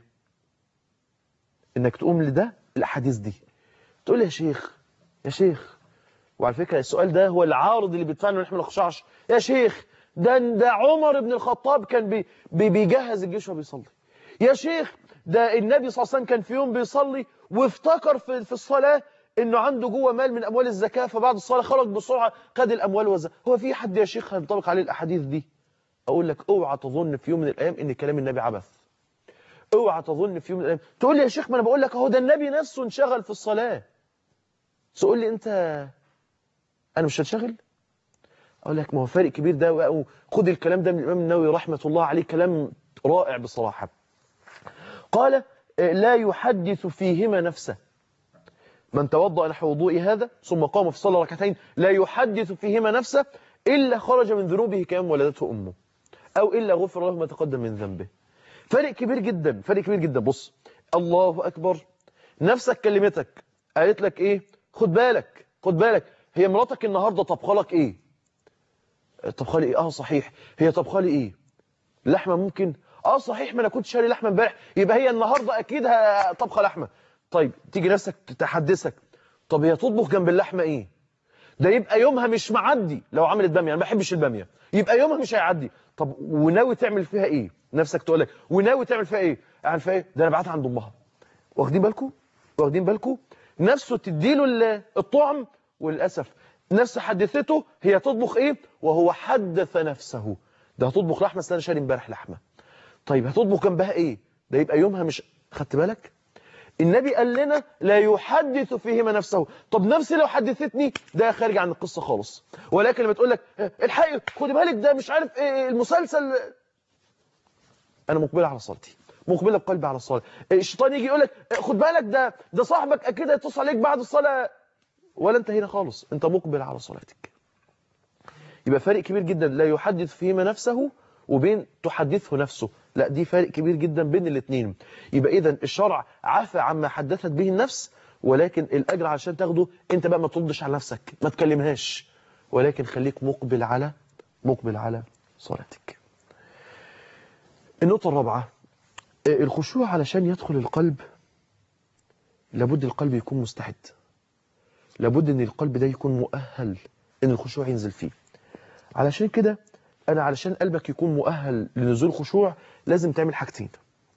انك تقوم لده الاحاديث دي تقول يا شيخ يا شيخ وعلى فكرة السؤال ده هو العارض اللي بيدفعنا نحن ما نخشعش يا شيخ ده ده عمر بن الخطاب كان بي بي بيجهز الجيش وبيصلي يا شيخ ده النبي صلى الله عليه وسلم كان في يوم بيصلي وافتكر في, في الصلاة انه عنده جوه مال من اموال الزكاة فبعد الصلاة خرج بسرعة خد الاموال والزكاة هو في حد يا شيخ هينطبق عليه الاحاديث دي اقول لك اوعى تظن في يوم من الايام ان كلام النبي عبث اوعى تظن في يوم من الايام تقول لي يا شيخ ما انا بقول لك اهو ده النبي نفسه انشغل في الصلاه تقول لي انت انا مش هتشغل اقول لك ما هو فرق كبير ده خد الكلام ده من الامام النووي رحمه الله عليه كلام رائع بصراحه قال لا يحدث فيهما نفسه من توضأ نحو وضوء هذا ثم قام في صلى ركعتين لا يحدث فيهما نفسه إلا خرج من ذنوبه كما ولدته أمه أو إلا غفر له ما تقدم من ذنبه فرق كبير جدا فرق كبير جدا بص الله أكبر نفسك كلمتك قالت لك إيه خد بالك خد بالك هي مراتك النهاردة طبخة لك إيه طبخة لي إيه آه صحيح هي طبخة لي إيه لحمة ممكن اه صحيح ما انا كنت شاري لحمه امبارح يبقى هي النهارده اكيد طبخه لحمه طيب تيجي نفسك تحدثك طب هي تطبخ جنب اللحمه ايه ده يبقى يومها مش معدي لو عملت باميه انا ما بحبش الباميه يبقى يومها مش هيعدي طب وناوي تعمل فيها ايه نفسك تقول لك وناوي تعمل فيها ايه اعمل فيها ايه ده انا بعتها عند امها واخدين بالكم واخدين بالكم نفسه تديله الطعم وللاسف نفسه حدثته هي تطبخ ايه وهو حدث نفسه ده هتطبخ لحمه انا شاري امبارح لحمه طيب هتطبخ جنبها ايه ده يبقى يومها مش خدت بالك النبي قال لنا لا يحدث فيهما نفسه طب نفسي لو حدثتني ده خارج عن القصة خالص ولكن لما تقول لك الحقيقة خد بالك ده مش عارف ايه المسلسل انا مقبل على صلاتي مقبله بقلبي على الصلاه الشيطان يجي يقول لك خد بالك ده ده صاحبك اكيد هيتصل عليك بعد الصلاه ولا انت هنا خالص انت مقبل على صلاتك يبقى فرق كبير جدا لا يحدث فيهما نفسه وبين تحدثه نفسه لا دي فرق كبير جدا بين الاثنين يبقى اذا الشرع عفى عما حدثت به النفس ولكن الاجر عشان تاخده انت بقى ما تردش على نفسك ما تكلمهاش ولكن خليك مقبل على مقبل على صلاتك النقطة الرابعة الخشوع علشان يدخل القلب لابد القلب يكون مستعد لابد ان القلب ده يكون مؤهل ان الخشوع ينزل فيه علشان كده انا علشان قلبك يكون مؤهل لنزول خشوع لازم تعمل حاجتين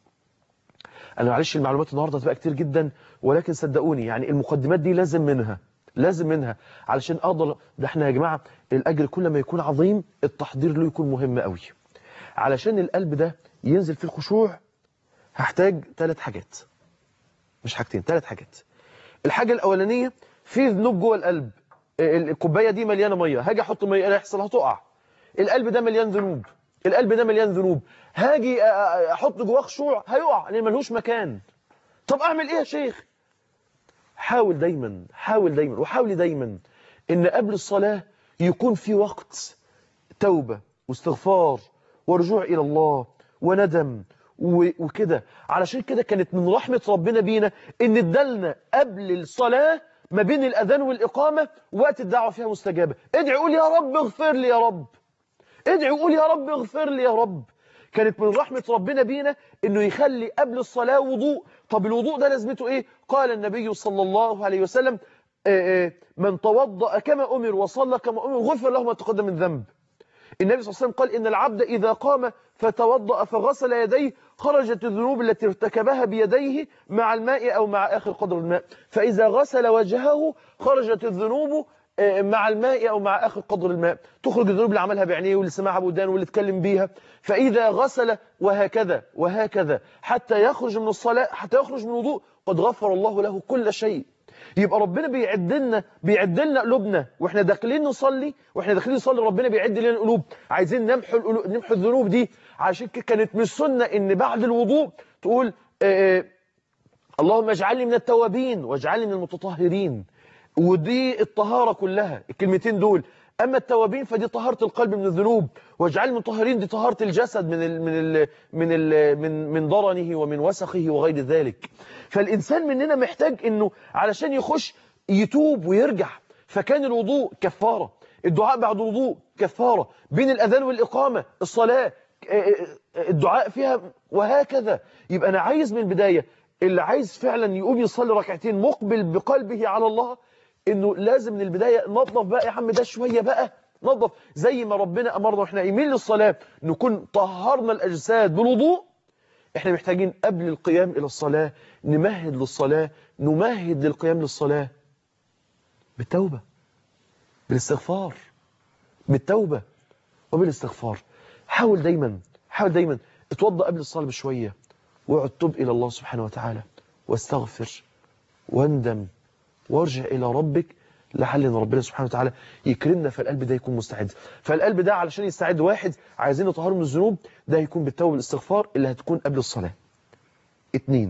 انا معلش المعلومات النهارده هتبقى كتير جدا ولكن صدقوني يعني المقدمات دي لازم منها لازم منها علشان اقدر ده احنا يا جماعه الاجر كل ما يكون عظيم التحضير له يكون مهم قوي علشان القلب ده ينزل في الخشوع هحتاج ثلاث حاجات مش حاجتين ثلاث حاجات الحاجه الاولانيه في ذنوب جوه القلب الكوبايه دي مليانه ميه هاجي احط ميه ايه يحصل هتقع القلب ده مليان ذنوب القلب ده مليان ذنوب هاجي احط جواه خشوع هيقع لان ملهوش مكان طب اعمل ايه يا شيخ حاول دايما حاول دايما وحاولي دايما ان قبل الصلاه يكون في وقت توبه واستغفار ورجوع الى الله وندم وكده علشان كده كانت من رحمه ربنا بينا ان ادالنا قبل الصلاه ما بين الاذان والاقامه وقت الدعوه فيها مستجابه ادعي قول يا رب اغفر لي يا رب ادعي وقول يا رب اغفر لي يا رب كانت من رحمة ربنا بينا انه يخلي قبل الصلاة وضوء طب الوضوء ده لازمته ايه قال النبي صلى الله عليه وسلم من توضأ كما أمر وصلى كما أمر غفر له ما تقدم من ذنب النبي صلى الله عليه وسلم قال إن العبد إذا قام فتوضأ فغسل يديه خرجت الذنوب التي ارتكبها بيديه مع الماء أو مع آخر قدر الماء فإذا غسل وجهه خرجت الذنوب مع الماء أو مع آخر قدر الماء تخرج الذنوب اللي عملها بعينيه واللي سمعها بودانه واللي اتكلم بيها فإذا غسل وهكذا وهكذا حتى يخرج من الصلاة حتى يخرج من الوضوء قد غفر الله له كل شيء يبقى ربنا بيعد لنا بيعد لنا قلوبنا واحنا داخلين نصلي واحنا داخلين نصلي ربنا بيعد لنا القلوب عايزين نمحو القلوب نمحو الذنوب دي عشان كده كانت من السنه ان بعد الوضوء تقول آه اللهم اجعلني من التوابين واجعلني من المتطهرين ودي الطهارة كلها الكلمتين دول أما التوابين فدي طهارة القلب من الذنوب واجعل المطهرين دي طهارة الجسد من ال من ال من ال من من ضرنه ومن وسخه وغير ذلك فالإنسان مننا محتاج إنه علشان يخش يتوب ويرجع فكان الوضوء كفارة الدعاء بعد الوضوء كفارة بين الأذان والإقامة الصلاة الدعاء فيها وهكذا يبقى أنا عايز من البداية اللي عايز فعلا يقوم يصلي ركعتين مقبل بقلبه على الله انه لازم من البداية نظف بقى يا عم ده شوية بقى نظف زي ما ربنا امرنا واحنا قايمين للصلاة نكون طهرنا الاجساد بالوضوء احنا محتاجين قبل القيام الى الصلاة نمهد للصلاة نمهد للقيام للصلاة بالتوبة بالاستغفار بالتوبة وبالاستغفار حاول دايما حاول دايما اتوضى قبل الصلاة بشوية واقعد تب إلى الله سبحانه وتعالى واستغفر واندم وارجع إلى ربك لعل ان ربنا سبحانه وتعالى يكرمنا فالقلب ده يكون مستعد فالقلب ده علشان يستعد واحد عايزين نطهره من الذنوب ده هيكون بالتوبه والاستغفار اللي هتكون قبل الصلاه اتنين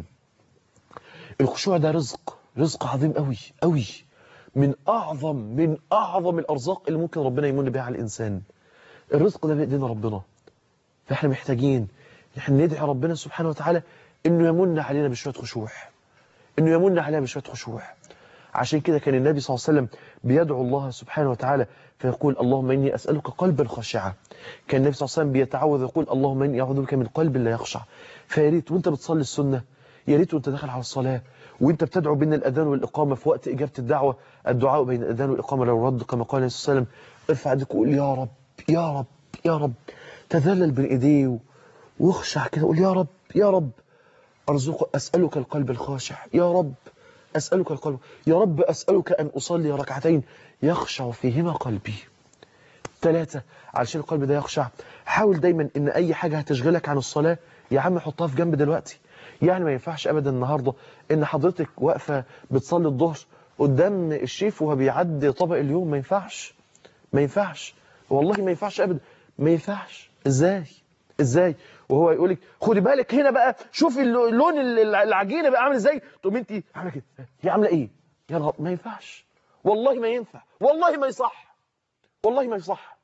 الخشوع ده رزق رزق عظيم قوي قوي من اعظم من اعظم الارزاق اللي ممكن ربنا يمن بها على الانسان الرزق ده بايدينا ربنا فاحنا محتاجين احنا ندعي ربنا سبحانه وتعالى انه يمن علينا بشويه خشوع انه يمن علينا بشويه خشوع عشان كده كان النبي صلى الله عليه وسلم بيدعو الله سبحانه وتعالى فيقول اللهم إني أسألك قلبا خاشعا كان النبي صلى الله عليه وسلم بيتعوذ يقول اللهم إني أعوذ بك من قلب لا يخشع فيا ريت وانت بتصلي السنة يا ريت وانت داخل على الصلاة وانت بتدعو بين الأذان والإقامة في وقت إجابة الدعوة الدعاء بين الأذان والإقامة لو رد كما قال النبي صلى الله عليه وسلم ارفع يدك وقول يا رب يا رب يا رب تذلل بين إيديه واخشع كده قول يا رب يا رب أرزق أسألك القلب الخاشع يا رب أسألك القلب يا رب أسألك أن أصلي ركعتين يخشع فيهما قلبي ثلاثة علشان القلب ده يخشع حاول دايما ان اي حاجة هتشغلك عن الصلاة يا عم حطها في جنب دلوقتي يعني ما ينفعش ابدا النهاردة ان حضرتك واقفة بتصلي الظهر قدام الشيف وهو بيعدي طبق اليوم ما ينفعش ما ينفعش والله ما ينفعش ابدا ما ينفعش ازاي ازاي وهو يقول لك خدي بالك هنا بقى شوفي اللون العجينه بقى عامل ازاي تقوم انت عامله كده هي عامله ايه يا نهار ما ينفعش والله ما ينفع والله ما يصح والله ما يصح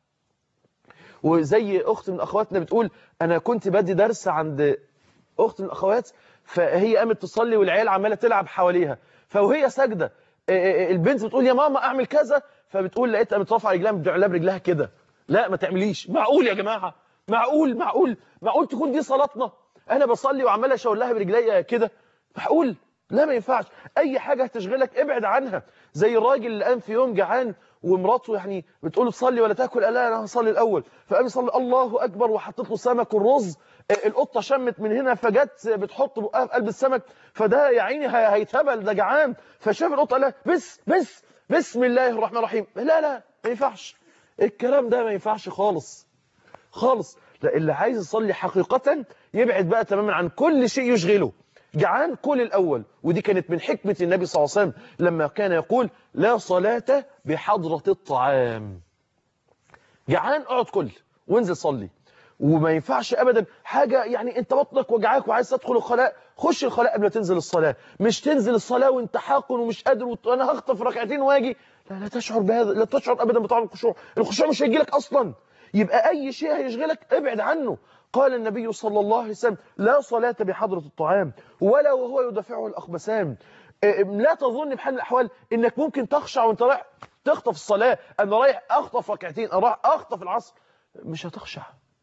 وزي اخت من اخواتنا بتقول انا كنت بدي درس عند اخت من الاخوات فهي قامت تصلي والعيال عماله تلعب حواليها فوهي ساجده البنت بتقول يا ماما اعمل كذا فبتقول لقيتها قامت رافعه رجلها بتدعي برجلها كده لا ما تعمليش معقول يا جماعه معقول معقول معقول تكون دي صلاتنا انا بصلي وعمال اشاور لها برجليا كده معقول لا ما ينفعش اي حاجه هتشغلك ابعد عنها زي الراجل اللي قام في يوم جعان ومراته يعني بتقول له تصلي ولا تاكل لا انا هصلي الاول فقام يصلي الله اكبر وحطت له سمك والرز القطه شمت من هنا فجت بتحط بقها في قلب السمك فده يا عيني هيتهبل ده جعان فشاف القطه قال بس بس بسم الله الرحمن الرحيم لا لا ما ينفعش الكلام ده ما ينفعش خالص خالص لا اللي عايز يصلي حقيقة يبعد بقى تماما عن كل شيء يشغله جعان كل الأول ودي كانت من حكمة النبي صلى الله عليه وسلم لما كان يقول لا صلاة بحضرة الطعام جعان اقعد كل وانزل صلي وما ينفعش ابدا حاجة يعني انت بطنك وجعاك وعايز تدخل الخلاء خش الخلاء قبل ما تنزل الصلاة مش تنزل الصلاة وانت حاقن ومش قادر وانا هخطف ركعتين واجي لا لا تشعر بهذا لا تشعر ابدا بطعم الخشوع الخشوع مش هيجي لك اصلا يبقى أي شيء هيشغلك ابعد عنه قال النبي صلى الله عليه وسلم لا صلاة بحضرة الطعام ولا وهو يدافعه الأخبثان لا تظن بحال الأحوال إنك ممكن تخشع وانت رايح تخطف الصلاة أنا رايح أخطف ركعتين أنا رايح أخطف العصر مش هتخشع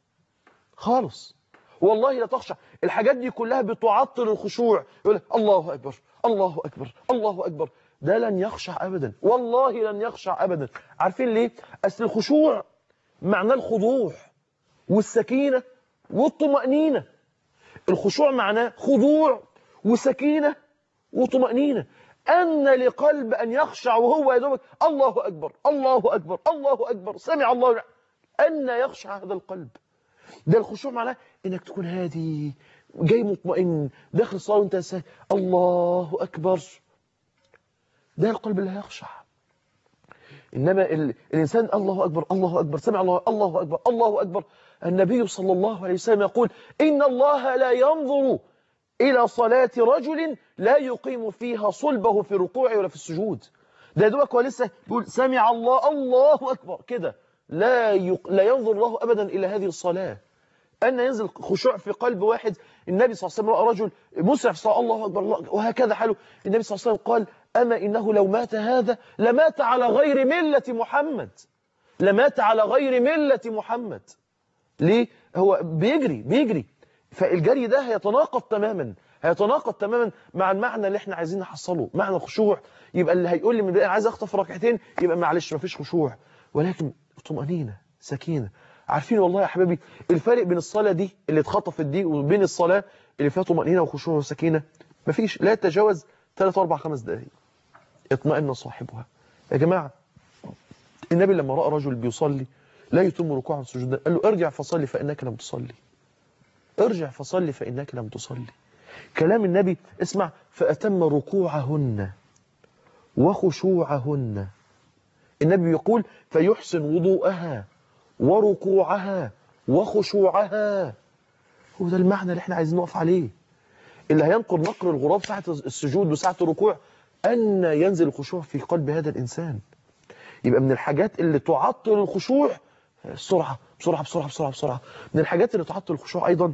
خالص والله لا تخشع الحاجات دي كلها بتعطل الخشوع يقول الله أكبر الله أكبر الله أكبر ده لن يخشع أبدا والله لن يخشع أبدا عارفين ليه؟ أصل الخشوع معناه الخضوع والسكينة والطمأنينة الخشوع معناه خضوع وسكينة وطمأنينة أن لقلب أن يخشع وهو يدوبك الله أكبر الله أكبر الله أكبر سمع الله أن يخشع هذا القلب ده الخشوع معناه إنك تكون هادي جاي مطمئن داخل الصلاة وانت سهل. الله أكبر ده القلب اللي هيخشع إنما ال... الإنسان الله أكبر الله أكبر سمع الله الله أكبر الله أكبر النبي صلى الله عليه وسلم يقول إن الله لا ينظر إلى صلاة رجل لا يقيم فيها صلبه في الركوع ولا في السجود ده دوك ولسه يقول سمع الله الله أكبر كده لا يق... لا ينظر الله أبدا إلى هذه الصلاة أن ينزل خشوع في قلب واحد النبي صلى الله عليه وسلم رأى رجل مسرع في صلاة الله أكبر الله وهكذا حاله النبي صلى الله عليه وسلم قال أما إنه لو مات هذا لمات على غير ملة محمد لمات على غير ملة محمد ليه؟ هو بيجري بيجري فالجري ده هيتناقض تماما هيتناقض تماما مع المعنى اللي احنا عايزين نحصله معنى الخشوع يبقى اللي هيقول لي من انا عايز اخطف ركعتين يبقى معلش مفيش خشوع ولكن طمأنينة سكينة عارفين والله يا حبايبي الفرق بين الصلاة دي اللي اتخطفت دي وبين الصلاة اللي فيها طمأنينة وخشوع وسكينة مفيش لا يتجاوز 3 4 5 دقائق اطمئن صاحبها يا جماعة النبي لما رأى رجل بيصلي لا يتم ركوعا سجودا قال له ارجع فصلي فإنك لم تصلي ارجع فصلي فإنك لم تصلي كلام النبي اسمع فأتم ركوعهن وخشوعهن النبي يقول فيحسن وضوءها وركوعها وخشوعها هو ده المعنى اللي احنا عايزين نقف عليه اللي هينقل نقر الغراب ساعة السجود وساعة الركوع أن ينزل الخشوع في قلب هذا الإنسان يبقى من الحاجات اللي تعطل الخشوع السرعة بسرعة بسرعة بسرعة بسرعة من الحاجات اللي تعطل الخشوع أيضا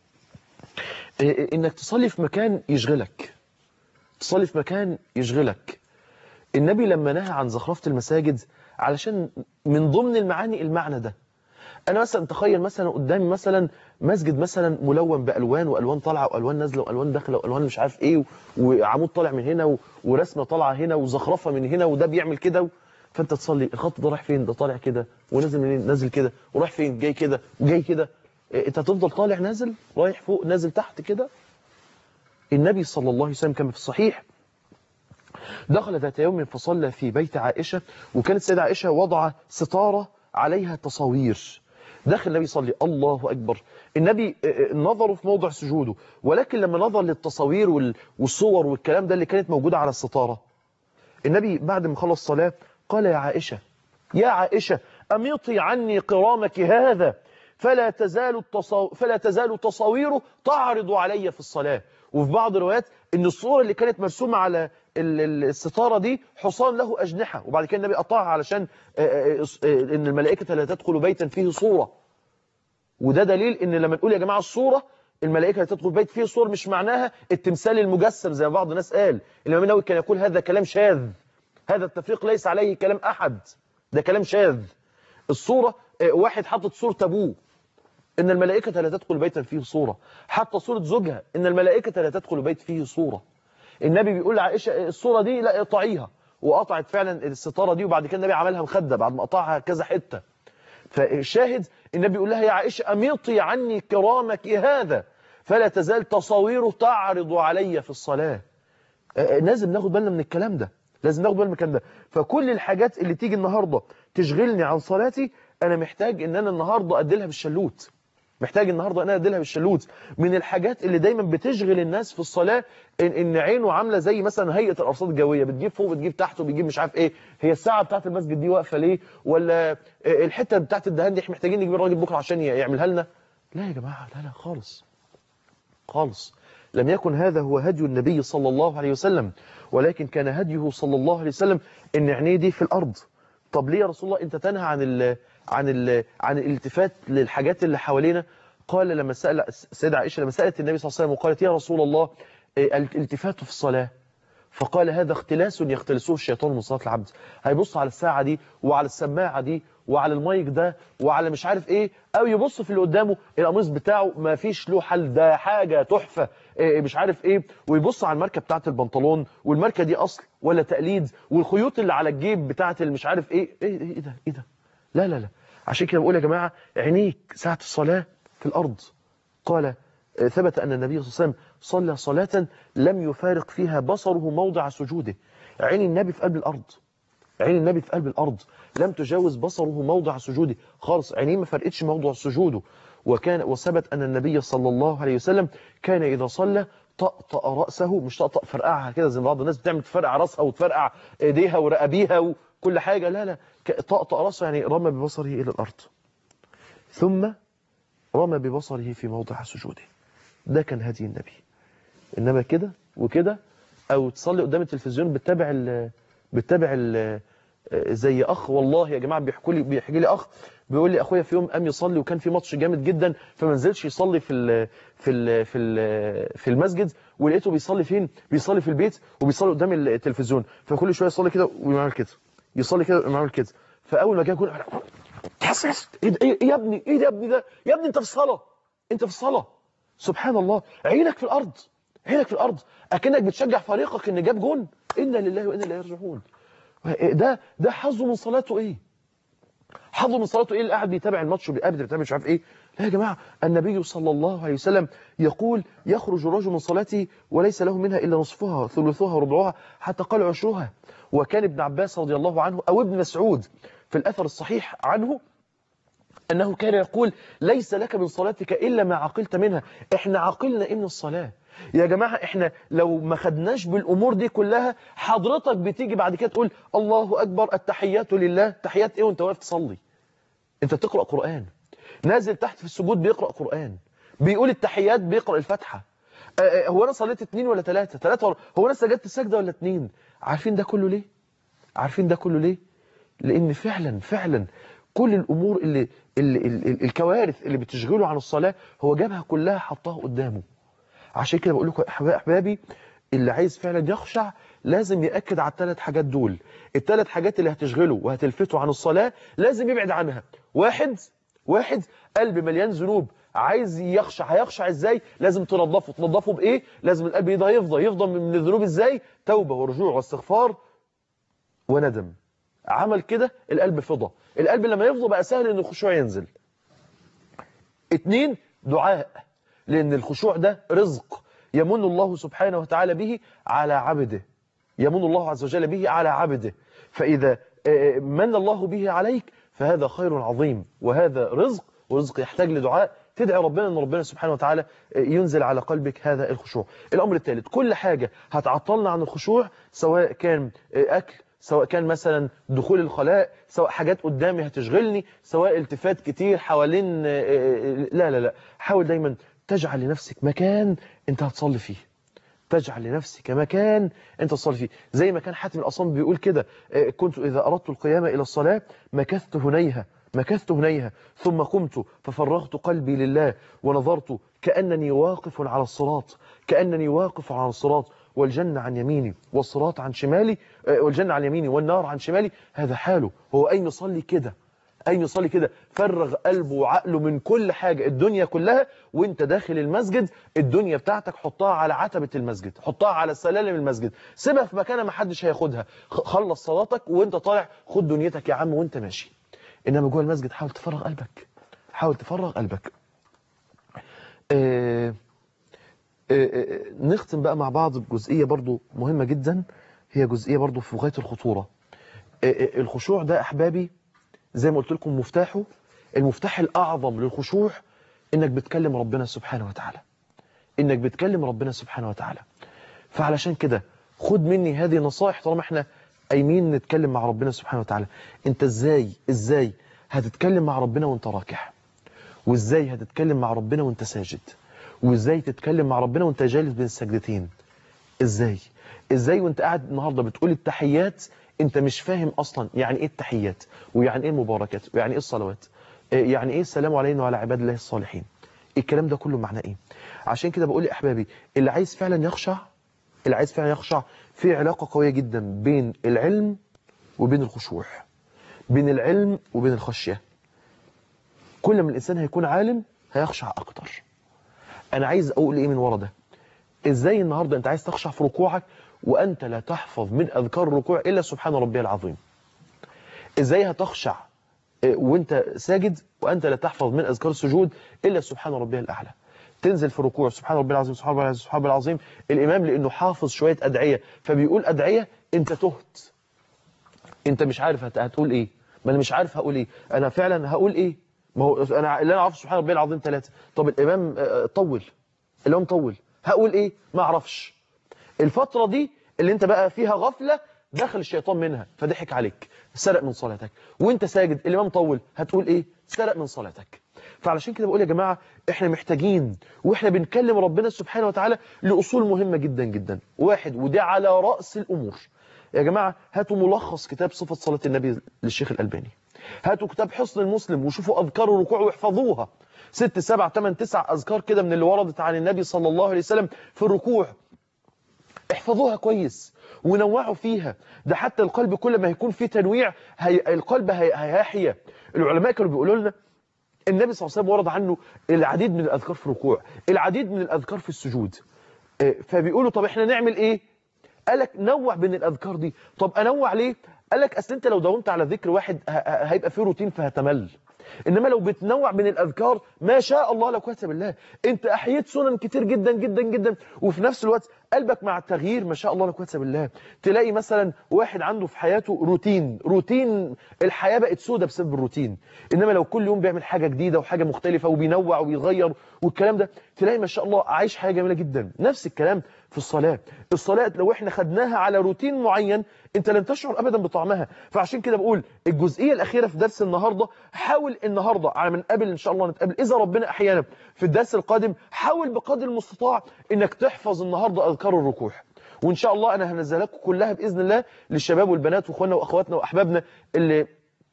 إنك تصلي في مكان يشغلك تصلي في مكان يشغلك النبي لما نهى عن زخرفة المساجد علشان من ضمن المعاني المعنى ده انا مثلا تخيل مثلا قدامي مثلا مسجد مثلا ملون بالوان والوان طالعه والوان نازله والوان داخله والوان مش عارف ايه وعمود طالع من هنا و... ورسمه طالعه هنا وزخرفه من هنا وده بيعمل كده و... فانت تصلي الخط ده رايح فين ده طالع كده ونازل منين نازل كده ورايح فين جاي كده وجاي كده إيه انت هتفضل طالع نازل رايح فوق نازل تحت كده النبي صلى الله عليه وسلم كما في الصحيح دخل ذات يوم فصلى في بيت عائشة وكانت سيدة عائشة وضع ستارة عليها تصاوير داخل النبي يصلي الله أكبر النبي نظره في موضع سجوده ولكن لما نظر للتصاوير والصور والكلام ده اللي كانت موجودة على الستارة النبي بعد ما خلص الصلاة قال يا عائشة يا عائشة أميطي عني قرامك هذا فلا تزال التصو... فلا تزال تصاويره تعرض علي في الصلاة وفي بعض الروايات ان الصورة اللي كانت مرسومة على الستارة دي حصان له أجنحة وبعد كده النبي قطعها علشان ان الملائكة لا تدخل بيتا فيه صورة وده دليل ان لما نقول يا جماعة الصورة الملائكة لا تدخل بيت فيه صور مش معناها التمثال المجسم زي بعض الناس قال الإمام النووي كان يقول هذا كلام شاذ هذا التفريق ليس عليه كلام أحد ده كلام شاذ الصورة واحد حاطط صورة أبوه إن الملائكة لا تدخل بيتا فيه صورة حتى صورة زوجها إن الملائكة لا تدخل بيت فيه صورة النبي بيقول لعائشة الصورة دي لا اقطعيها وقطعت فعلا الستارة دي وبعد كده النبي عملها مخدة بعد ما قطعها كذا حتة فالشاهد النبي يقول لها يا عائشة أميطي عني كرامك هذا فلا تزال تصاويره تعرض علي في الصلاة لازم ناخد بالنا من الكلام ده لازم ناخد بالنا من الكلام ده فكل الحاجات اللي تيجي النهاردة تشغلني عن صلاتي أنا محتاج إن أنا النهاردة أديلها بالشلوت محتاج النهاردة أنا أديلها بالشلوت من الحاجات اللي دايما بتشغل الناس في الصلاة إن, إن عينه عاملة زي مثلا هيئة الأرصاد الجوية بتجيب فوق بتجيب تحت وبتجيب مش عارف إيه هي الساعة بتاعت المسجد دي واقفة ليه ولا الحتة بتاعت الدهان دي احنا محتاجين نجيب الراجل بكرة عشان يعملها لنا لا يا جماعة لا لا خالص خالص لم يكن هذا هو هدي النبي صلى الله عليه وسلم ولكن كان هديه صلى الله عليه وسلم ان عينيه دي في الأرض طب ليه يا رسول الله انت تنهى عن ال عن ال عن الالتفات للحاجات اللي حوالينا قال لما سأل السيدة عائشة لما سألت النبي صلى الله عليه وسلم وقالت يا رسول الله الالتفات في الصلاة فقال هذا اختلاس يختلسه الشيطان من صلاة العبد هيبص على الساعة دي وعلى السماعة دي وعلى المايك ده وعلى مش عارف ايه او يبص في اللي قدامه القميص بتاعه ما فيش له حل ده حاجة تحفة إيه مش عارف ايه ويبص على الماركه بتاعه البنطلون والماركه دي اصل ولا تقليد والخيوط اللي على الجيب بتاعه مش عارف ايه ايه ايه ده ايه ده لا لا لا عشان كده بقول يا جماعه عينيك ساعه الصلاه في الارض قال ثبت ان النبي صلى الله عليه وسلم صلى صلاه لم يفارق فيها بصره موضع سجوده عين النبي في قلب الارض عين النبي في قلب الارض لم تجاوز بصره موضع سجوده خالص عينيه ما فرقتش موضع سجوده وكان وثبت أن النبي صلى الله عليه وسلم كان إذا صلى طأطأ رأسه مش طأطأ فرقعها كده زي بعض الناس بتعمل تفرقع رأسها وتفرقع ايديها ورقبيها وكل حاجة لا لا طأطأ رأسه يعني رمى ببصره إلى الأرض ثم رمى ببصره في موضع سجوده ده كان هدي النبي إنما كده وكده أو تصلي قدام التلفزيون بتتابع ال بتتابع ال زي اخ والله يا جماعه بيحكوا لي بيحكي لي اخ بيقول لي اخويا في يوم قام يصلي وكان في ماتش جامد جدا فما نزلش يصلي في ال في ال في ال في المسجد ولقيته بيصلي فين بيصلي في البيت وبيصلي قدام التلفزيون فكل شويه يصلي كده ويعمل كده يصلي كده ويعمل كده فاول ما جه يقول تحسس ايه ايه يا ابني ايه ده يا ابني ده يا ابني انت في الصلاه انت في الصلاه سبحان الله عينك في الارض عينك في الارض اكنك بتشجع فريقك ان جاب جون انا لله وانا اليه راجعون ده ده حظه من صلاته ايه حظه من صلاته ايه اللي قاعد بيتابع الماتش وبيقابل بيتابع مش عارف ايه لا يا جماعه النبي صلى الله عليه وسلم يقول يخرج الرجل من صلاته وليس له منها الا نصفها ثلثها ربعها حتى قال عشرها وكان ابن عباس رضي الله عنه او ابن مسعود في الاثر الصحيح عنه أنه كان يقول ليس لك من صلاتك إلا ما عقلت منها إحنا عقلنا إيه من الصلاة يا جماعة احنا لو ما خدناش بالامور دي كلها حضرتك بتيجي بعد كده تقول الله اكبر التحيات لله تحيات ايه وانت واقف تصلي انت بتقرأ قرآن نازل تحت في السجود بيقرأ قرآن بيقول التحيات بيقرأ الفاتحة آه، آه، هو انا صليت اتنين ولا تلاتة تلاتة ولا هو انا سجدت سجدة ولا اتنين عارفين ده كله ليه عارفين ده كله ليه لان فعلا فعلا كل الامور اللي, اللي, اللي الكوارث اللي بتشغله عن الصلاة هو جابها كلها حطها قدامه عشان كده بقول لكم يا أحباب- احبابي اللي عايز فعلا يخشع لازم يأكد على الثلاث حاجات دول الثلاث حاجات اللي هتشغله وهتلفته عن الصلاة لازم يبعد عنها واحد واحد قلب مليان ذنوب عايز يخشع هيخشع ازاي لازم تنظفه تنظفه بايه لازم القلب ده يفضى يفضى من الذنوب ازاي توبة ورجوع واستغفار وندم عمل كده القلب فضى القلب لما يفضى بقى سهل ان الخشوع ينزل اتنين دعاء لأن الخشوع ده رزق يمن الله سبحانه وتعالى به على عبده يمن الله عز وجل به على عبده فإذا آه، من الله به عليك فهذا خير عظيم وهذا رزق ورزق يحتاج لدعاء تدعي ربنا أن ربنا سبحانه وتعالى آه، ينزل على قلبك هذا الخشوع الأمر الثالث كل حاجة هتعطلنا عن الخشوع سواء كان آه، أكل سواء كان مثلا دخول الخلاء سواء حاجات قدامي هتشغلني سواء التفات كتير حوالين آه، آه، لا لا لا حاول دايما تجعل لنفسك مكان انت هتصلي فيه تجعل لنفسك مكان انت تصلي فيه زي ما كان حاتم الأصم بيقول كده آه، كنت إذا أردت القيام إلى الصلاة مكثت هنيها مكثت هنيها ثم قمت ففرغت قلبي لله ونظرت كأنني واقف على الصراط كأنني واقف على الصراط والجنة عن يميني والصراط عن شمالي آه، والجنة عن يميني والنار عن شمالي هذا حاله هو أين يصلي كده أين يصلي كده فرغ قلبه وعقله من كل حاجة الدنيا كلها وانت داخل المسجد الدنيا بتاعتك حطها على عتبة المسجد حطها على سلالم المسجد سيبها في مكانها ما حدش هياخدها خ- خلص صلاتك وانت طالع خد دنيتك يا عم وانت ماشي انما جوه المسجد حاول تفرغ قلبك حاول تفرغ قلبك آه آه، آه، نختم بقى مع بعض بجزئية برضو مهمة جدا هي جزئية برضو في غاية الخطورة آه، آه، الخشوع ده أحبابي زي ما قلت لكم مفتاحه المفتاح الأعظم للخشوع إنك بتكلم ربنا سبحانه وتعالى إنك بتكلم ربنا سبحانه وتعالى فعلشان كده خد مني هذه نصائح طالما احنا قايمين نتكلم مع ربنا سبحانه وتعالى انت ازاي ازاي هتتكلم مع ربنا وانت راكع وازاي هتتكلم مع ربنا وانت ساجد وازاي تتكلم مع ربنا وانت جالس بين السجدتين ازاي ازاي وانت قاعد النهارده بتقول التحيات انت مش فاهم اصلا يعني ايه التحيات ويعني ايه المباركات ويعني ايه الصلوات إيه يعني ايه السلام علينا وعلى عباد الله الصالحين الكلام ده كله معناه ايه عشان كده بقول لاحبابي اللي عايز فعلا يخشع اللي عايز فعلا يخشع في علاقه قويه جدا بين العلم وبين الخشوع بين العلم وبين الخشيه كل ما الانسان هيكون عالم هيخشع اكتر انا عايز اقول ايه من ورا ده ازاي النهارده انت عايز تخشع في ركوعك وانت لا تحفظ من اذكار الركوع الا سبحان ربي العظيم ازاي هتخشع اه، وانت ساجد وانت لا تحفظ من اذكار السجود الا سبحان ربي الاعلى تنزل في الركوع سبحان ربي العظيم سبحان ربي العظيم سبحان ربي العظيم الامام لانه حافظ شويه ادعيه فبيقول ادعيه انت تهت انت مش عارف هت- هتقول ايه ما انا مش عارف هقول ايه انا فعلا هقول ايه ما هو انا اللي انا عارفه سبحان ربي العظيم ثلاثه طب الامام اه، طول الامام طول هقول ايه ما اعرفش الفترة دي اللي انت بقى فيها غفلة دخل الشيطان منها فضحك عليك سرق من صلاتك وانت ساجد الامام طول هتقول ايه سرق من صلاتك فعلشان كده بقول يا جماعة احنا محتاجين واحنا بنكلم ربنا سبحانه وتعالى لأصول مهمة جدا جدا واحد وده على رأس الأمور يا جماعة هاتوا ملخص كتاب صفة صلاة النبي للشيخ الألباني هاتوا كتاب حصن المسلم وشوفوا أذكار الركوع واحفظوها ست سبع تمن تسع أذكار كده من اللي وردت عن النبي صلى الله عليه وسلم في الركوع احفظوها كويس ونوعوا فيها ده حتى القلب كل ما هيكون فيه تنويع هي القلب هي- هيحيا العلماء كانوا بيقولوا لنا النبي صلى الله عليه وسلم ورد عنه العديد من الأذكار في الركوع العديد من الأذكار في السجود آه، فبيقولوا طب احنا نعمل ايه قالك نوع بين الأذكار دي طب أنوع ليه قالك أصل أنت لو داومت على ذكر واحد ه- ه- هيبقى فيه روتين فهتمل انما لو بتنوع من الاذكار ما شاء الله لا قوه بالله انت احييت سنن كتير جدا جدا جدا وفي نفس الوقت قلبك مع التغيير ما شاء الله لا قوه بالله تلاقي مثلا واحد عنده في حياته روتين روتين الحياه بقت سودة بسبب الروتين انما لو كل يوم بيعمل حاجه جديده وحاجه مختلفه وبينوع وبيغير والكلام ده تلاقي ما شاء الله عايش حياه جميله جدا نفس الكلام في الصلاه الصلاه لو احنا خدناها على روتين معين انت لن تشعر ابدا بطعمها فعشان كده بقول الجزئيه الاخيره في درس النهارده حاول النهارده على ما نقابل ان شاء الله نتقابل اذا ربنا احيانا في الدرس القادم حاول بقدر المستطاع انك تحفظ النهارده اذكار الركوع وان شاء الله انا هنزلها لكم كلها باذن الله للشباب والبنات واخواننا واخواتنا واحبابنا اللي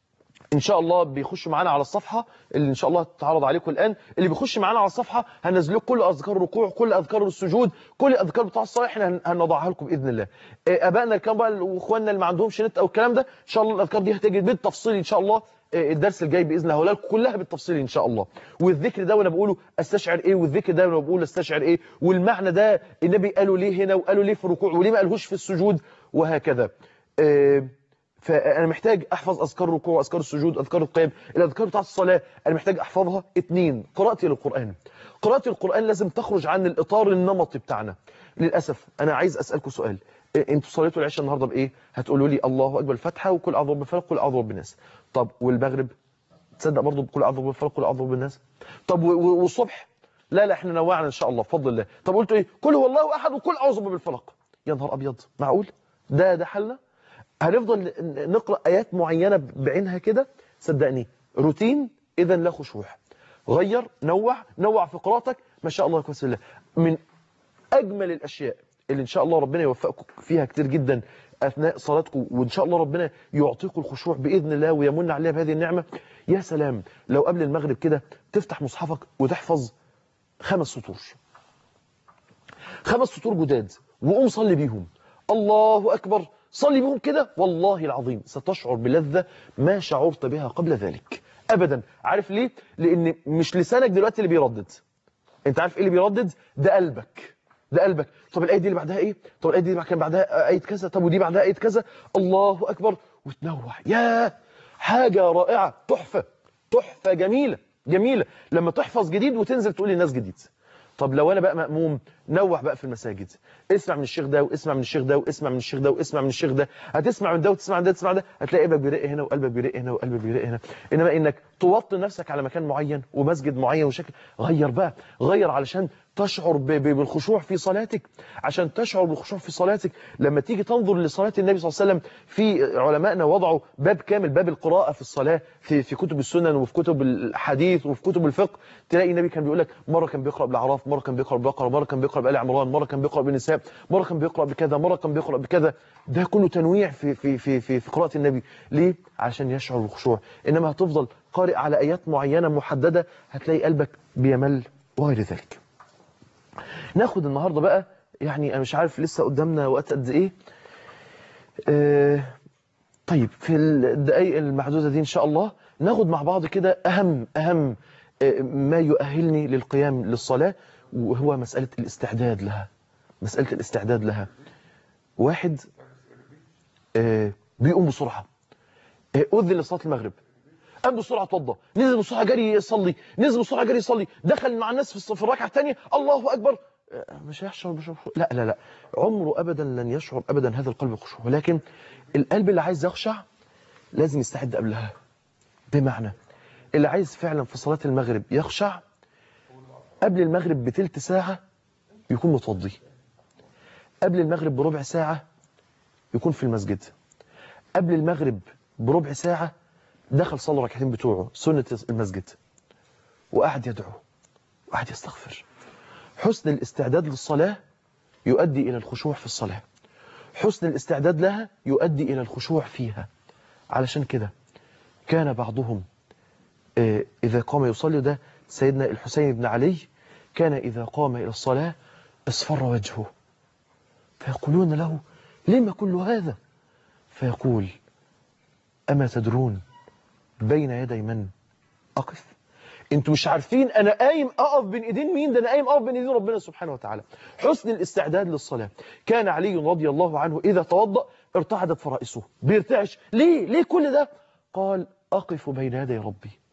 ان شاء الله بيخش معانا على الصفحه اللي ان شاء الله هتتعرض عليكم الان اللي بيخش معانا على الصفحه هنزل لكم كل اذكار الركوع كل اذكار السجود كل الاذكار بتاع الصلاه احنا هن- هنضعها لكم باذن الله آه، ابائنا الكرام بقى واخواننا اللي ما عندهمش نت او الكلام ده ان شاء الله الاذكار دي هتجي بالتفصيل ان شاء الله آه، الدرس الجاي باذن الله هقولها لكم كلها بالتفصيل ان شاء الله والذكر ده وانا بقوله استشعر ايه والذكر ده وانا بقوله استشعر ايه والمعنى ده النبي قاله ليه هنا وقاله ليه في الركوع وليه ما قالهوش في السجود وهكذا آه، فانا محتاج احفظ اذكار الركوع اذكار السجود اذكار القيام الاذكار بتاعه الصلاه انا محتاج احفظها اتنين قراءتي للقران قراءتي للقران لازم تخرج عن الاطار النمطي بتاعنا للاسف انا عايز اسالكم سؤال إيه، انتوا صليتوا العشاء النهارده بايه هتقولوا لي الله اكبر الفاتحه وكل اعوذ بالفلق وكل اعوذ بالناس طب والمغرب تصدق برضه بكل اعوذ بالفلق وكل اعوذ بالناس طب و- و- والصبح لا لا احنا نوعنا ان شاء الله بفضل الله طب قلتوا ايه كل هو الله احد وكل اعوذ بالفلق يا نهار ابيض معقول ده ده حالنا هنفضل ن- نقرا ايات معينه بعينها كده صدقني روتين اذا لا خشوع غير نوع نوع في قراءتك ما شاء الله كويس الله من اجمل الاشياء اللي ان شاء الله ربنا يوفقكم فيها كتير جدا اثناء صلاتكم وان شاء الله ربنا يعطيكم الخشوع باذن الله ويمن عليها بهذه النعمه يا سلام لو قبل المغرب كده تفتح مصحفك وتحفظ خمس سطور خمس سطور جداد وقوم صلي بيهم الله أكبر صلي بيهم كده والله العظيم ستشعر بلذة ما شعرت بها قبل ذلك أبدا عارف ليه؟ لأن مش لسانك دلوقتي اللي بيردد انت عارف ايه اللي بيردد ده قلبك ده قلبك طب الايه دي اللي بعدها ايه طب الايه دي اللي كان بعدها ايه كذا طب ودي بعدها ايه كذا الله اكبر وتنوع يا حاجه رائعه تحفه تحفه جميله جميله لما تحفظ جديد وتنزل تقول للناس جديد طب لو انا بقى مأموم نوع بقى في المساجد اسمع من الشيخ ده واسمع من الشيخ ده واسمع من الشيخ ده واسمع من الشيخ ده هتسمع من ده وتسمع من ده وتسمع من ده هتلاقي قلبك بيرق هنا وقلبك بيرق هنا وقلبك بيرق هنا انما انك توطن نفسك على مكان معين ومسجد معين وشكل غير بقى غير علشان تشعر ب- ب- بالخشوع في صلاتك عشان تشعر بالخشوع في صلاتك لما تيجي تنظر لصلاة النبي صلى الله عليه وسلم في علمائنا وضعوا باب كامل باب القراءة في الصلاة في في كتب السنن وفي كتب الحديث وفي كتب الفقه تلاقي النبي كان بيقول لك مرة كان بيقرأ بالأعراف مرة كان بيقرأ بقرة مرة كان بيقرأ بآل عمران مرة كان بيقرأ بالنساء مرة كان بيقرأ بكذا مرة كان بيقرأ بكذا ده كله تنويع في في في في, في قراءة النبي ليه؟ عشان يشعر بالخشوع إنما هتفضل قارئ على آيات معينة محددة هتلاقي قلبك بيمل وغير ذلك ناخد النهاردة بقى يعني أنا مش عارف لسه قدامنا وقت قد إيه آه طيب في الدقايق المحدودة دي إن شاء الله ناخد مع بعض كده أهم أهم آه، ما يؤهلني للقيام للصلاة وهو مسألة الاستعداد لها مسألة الاستعداد لها واحد آه، بيقوم بسرعة آه، أذن لصلاة المغرب قام بسرعه اتوضى نزل بسرعه جري يصلي نزل بسرعه جري يصلي دخل مع الناس في الصف- في الركعه الثانيه الله اكبر آه، مش هيشعر بشعور لا لا لا عمره ابدا لن يشعر ابدا هذا القلب بخشوع ولكن القلب اللي عايز يخشع لازم يستعد قبلها بمعنى اللي عايز فعلا في صلاه المغرب يخشع قبل المغرب بتلت ساعه يكون متوضي قبل المغرب بربع ساعه يكون في المسجد قبل المغرب بربع ساعه دخل صلى ركعتين بتوعه سنة المسجد وقعد يدعو وقعد يستغفر حسن الاستعداد للصلاة يؤدي إلى الخشوع في الصلاة حسن الاستعداد لها يؤدي إلى الخشوع فيها علشان كده كان بعضهم آه، إذا قام يصلي ده سيدنا الحسين بن علي كان إذا قام إلى الصلاة اصفر وجهه فيقولون له لما كل هذا فيقول أما تدرون بين يدي من أقف انتوا مش عارفين انا قايم اقف بين ايدين مين ده انا قايم اقف بين ايدين ربنا سبحانه وتعالى حسن الاستعداد للصلاه كان علي رضي الله عنه اذا توضا ارتعدت فرائسه بيرتعش ليه ليه كل ده قال اقف بين يدي ربي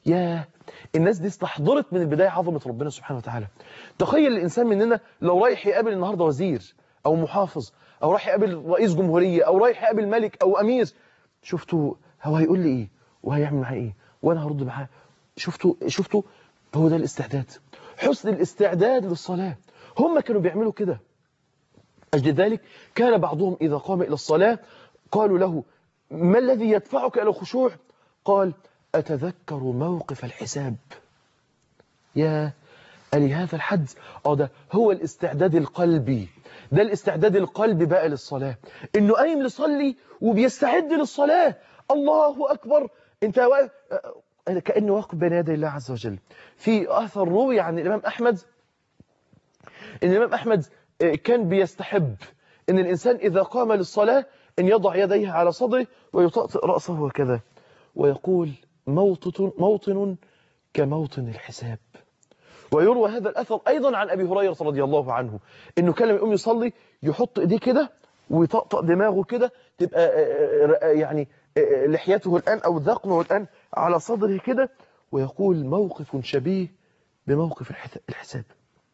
ياه الناس دي استحضرت من البداية عظمة ربنا سبحانه وتعالى تخيل الإنسان مننا لو رايح يقابل النهاردة وزير أو محافظ أو رايح يقابل رئيس جمهورية أو رايح يقابل ملك أو أمير شفتوا هو هيقول لي إيه وهيعمل معاه إيه وأنا هرد معاه شفتوا شفتوا هو ده الاستعداد حسن الاستعداد للصلاة هم كانوا بيعملوا كده أجل ذلك كان بعضهم إذا قام إلى الصلاة قالوا له ما الذي يدفعك إلى الخشوع قال أتذكر موقف الحساب يا لهذا الحد اه ده هو الاستعداد القلبي ده الاستعداد القلبي بقى للصلاة انه قايم يصلي وبيستعد للصلاة الله اكبر انت واقف آه، كأنه واقف بين يدي الله عز وجل في اثر روي عن الامام احمد ان الامام احمد آه، كان بيستحب ان الانسان اذا قام للصلاة ان يضع يديه على صدره ويطأطئ رأسه هكذا ويقول موطن, موطن كموطن الحساب ويروى هذا الأثر أيضا عن أبي هريرة رضي الله عنه إنه كان لما يقوم يصلي يحط إيديه كده ويطقطق دماغه كده تبقى آه، آه، يعني آه، لحيته الآن أو ذقنه الآن على صدره كده ويقول موقف شبيه بموقف الحث- الحساب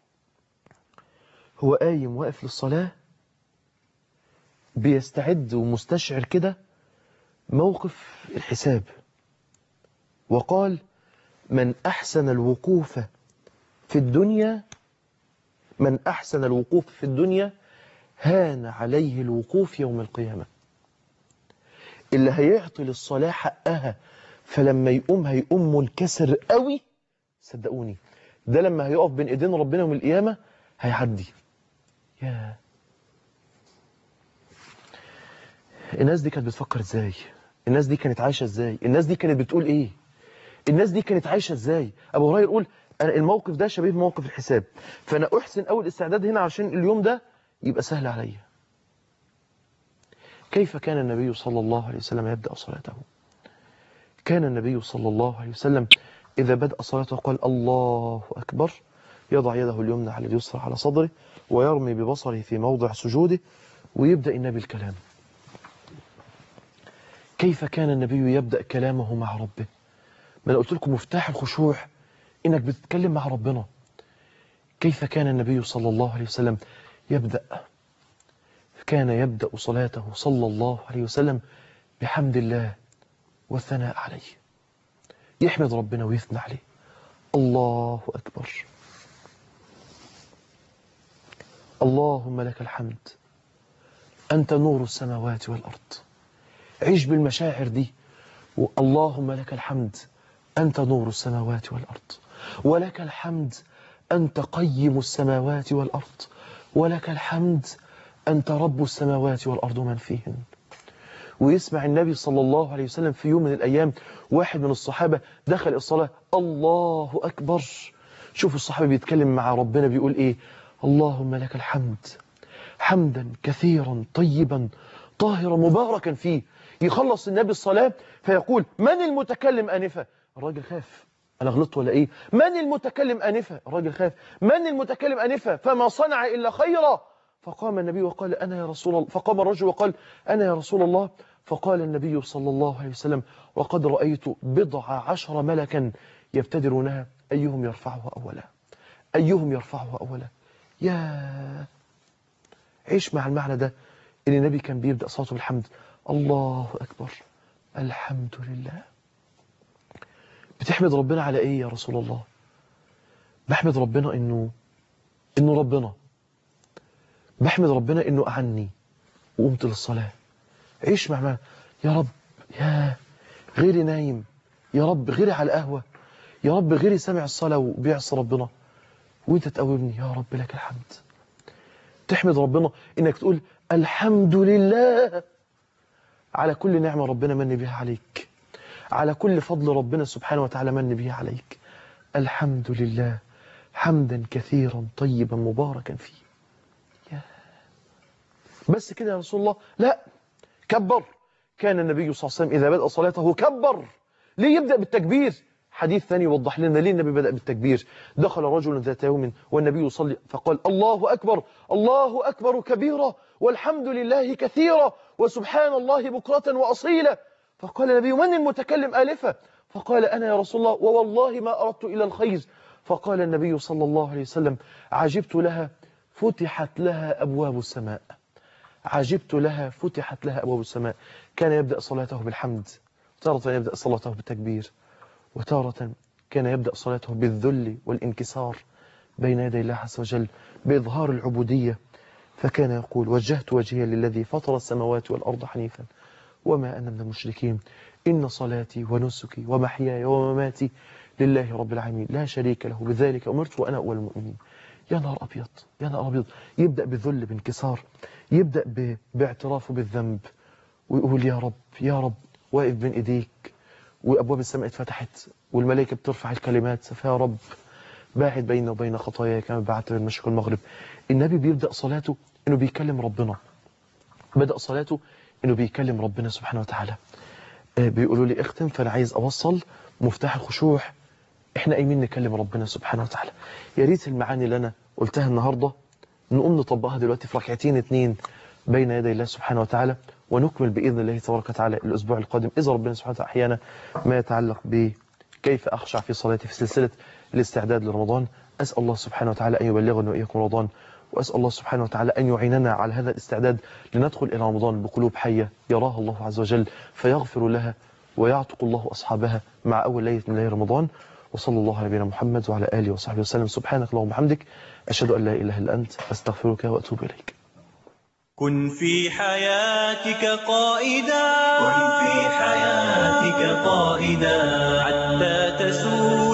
هو قايم واقف للصلاة بيستعد ومستشعر كده موقف الحساب وقال من أحسن الوقوف في الدنيا من أحسن الوقوف في الدنيا هان عليه الوقوف يوم القيامة اللي هيعطي للصلاة حقها فلما يقوم هيقوم منكسر قوي صدقوني ده لما هيقف بين ايدين ربنا يوم القيامة هيعدي يا الناس دي كانت بتفكر ازاي الناس دي كانت عايشة ازاي الناس دي كانت بتقول ايه الناس دي كانت عايشة ازاي ابو هريره يقول أنا الموقف ده شبيه بموقف الحساب فانا احسن اول استعداد هنا عشان اليوم ده يبقى سهل عليا كيف كان النبي صلى الله عليه وسلم يبدأ صلاته كان النبي صلى الله عليه وسلم إذا بدأ صلاته قال الله أكبر يضع يده اليمنى على اليسرى على صدره ويرمي ببصره في موضع سجوده ويبدأ النبي الكلام كيف كان النبي يبدأ كلامه مع ربه ما أنا قلت لكم مفتاح الخشوع إنك بتتكلم مع ربنا كيف كان النبي صلى الله عليه وسلم يبدأ كان يبدأ صلاته صلى الله عليه وسلم بحمد الله والثناء عليه يحمد ربنا ويثنى عليه الله أكبر اللهم لك الحمد أنت نور السماوات والأرض عيش بالمشاعر دي اللهم لك الحمد أنت نور السماوات والأرض ولك الحمد أنت قيم السماوات والأرض ولك الحمد أنت رب السماوات والأرض ومن فيهن ويسمع النبي صلى الله عليه وسلم في يوم من الأيام واحد من الصحابة دخل الصلاة الله أكبر شوفوا الصحابة بيتكلم مع ربنا بيقول إيه اللهم لك الحمد حمدا كثيرا طيبا طاهرا مباركا فيه يخلص النبي الصلاة فيقول من المتكلم آنفة الراجل خاف أنا غلطت ولا إيه من المتكلم آنفة الراجل خاف من المتكلم آنفة فما صنع إلا خيرا فقام النبي وقال أنا يا رسول الله فقام الرجل وقال أنا يا رسول الله فقال النبي صلى الله عليه وسلم وقد رأيت بضع عشر ملكا يبتدرونها أيهم يرفعها أولا أيهم يرفعها أولا يا عيش مع المعنى ده إن النبي كان بيبدأ صلاته بالحمد الله أكبر الحمد لله بتحمد ربنا على إيه يا رسول الله بحمد ربنا إنه إنه ربنا بحمد ربنا إنه أعني وقمت للصلاة عيش مع ما يا رب يا غيري نايم يا رب غيري على القهوة يا رب غيري سامع الصلاة وبيعصي ربنا وانت تقومني يا رب لك الحمد تحمد ربنا انك تقول الحمد لله على كل نعمة ربنا من بها عليك على كل فضل ربنا سبحانه وتعالى من به عليك الحمد لله حمدا كثيرا طيبا مباركا فيه يا بس كده يا رسول الله لا كبر كان النبي صلى الله عليه وسلم إذا بدأ صلاته كبر ليه يبدأ بالتكبير حديث ثاني يوضح لنا ليه النبي بدأ بالتكبير دخل رجل ذات يوم والنبي يصلي فقال الله أكبر الله أكبر كبيرا والحمد لله كثيرا وسبحان الله بكرة وأصيلا فقال النبي من المتكلم آلفة فقال أنا يا رسول الله ووالله ما أردت إلى الخير فقال النبي صلى الله عليه وسلم عجبت لها فتحت لها أبواب السماء عجبت لها فتحت لها أبواب السماء كان يبدأ صلاته بالحمد تارة يبدأ صلاته بالتكبير وتارة كان يبدأ صلاته بالذل والانكسار بين يدي الله عز وجل بإظهار العبودية فكان يقول وجهت وجهي للذي فطر السماوات والأرض حنيفا وما أنا من المشركين إن صلاتي ونسكي ومحياي ومماتي لله رب العالمين لا شريك له بذلك أمرت وأنا أول المؤمنين يا نهار أبيض يا نهار أبيض يبدأ بالذل بانكسار يبدأ ب... باعترافه بالذنب ويقول يا رب يا رب واقف بين إيديك وأبواب السماء اتفتحت والملائكة بترفع الكلمات فيا رب باعد بيننا وبين خطاياي كما بعدت بين المشرق والمغرب النبي بيبدأ صلاته إنه بيكلم ربنا بدأ صلاته إنه بيكلم ربنا سبحانه وتعالى بيقولوا لي اختم فأنا عايز أوصل مفتاح الخشوع احنا قايمين نكلم ربنا سبحانه وتعالى يا ريت المعاني اللي أنا قلتها النهاردة نقوم نطبقها دلوقتي في ركعتين اتنين بين يدي الله سبحانه وتعالى ونكمل بإذن الله تبارك وتعالى الأسبوع القادم إذا ربنا سبحانه وتعالى أحيانا ما يتعلق بكيف أخشع في صلاتي في سلسلة الاستعداد لرمضان أسأل الله سبحانه وتعالى أن يبلغنا وإياكم رمضان وأسأل الله سبحانه وتعالى أن يعيننا على هذا الاستعداد لندخل إلى رمضان بقلوب حية يراها الله عز وجل فيغفر لها ويعتق الله أصحابها مع أول ليلة من ليالي رمضان وصلى الله على نبينا محمد وعلى آله وصحبه وسلم سبحانك اللهم وبحمدك أشهد أن لا إله إلا أنت أستغفرك وأتوب إليك كن في حياتك قائدا كن في حياتك قائدا حتى تسوق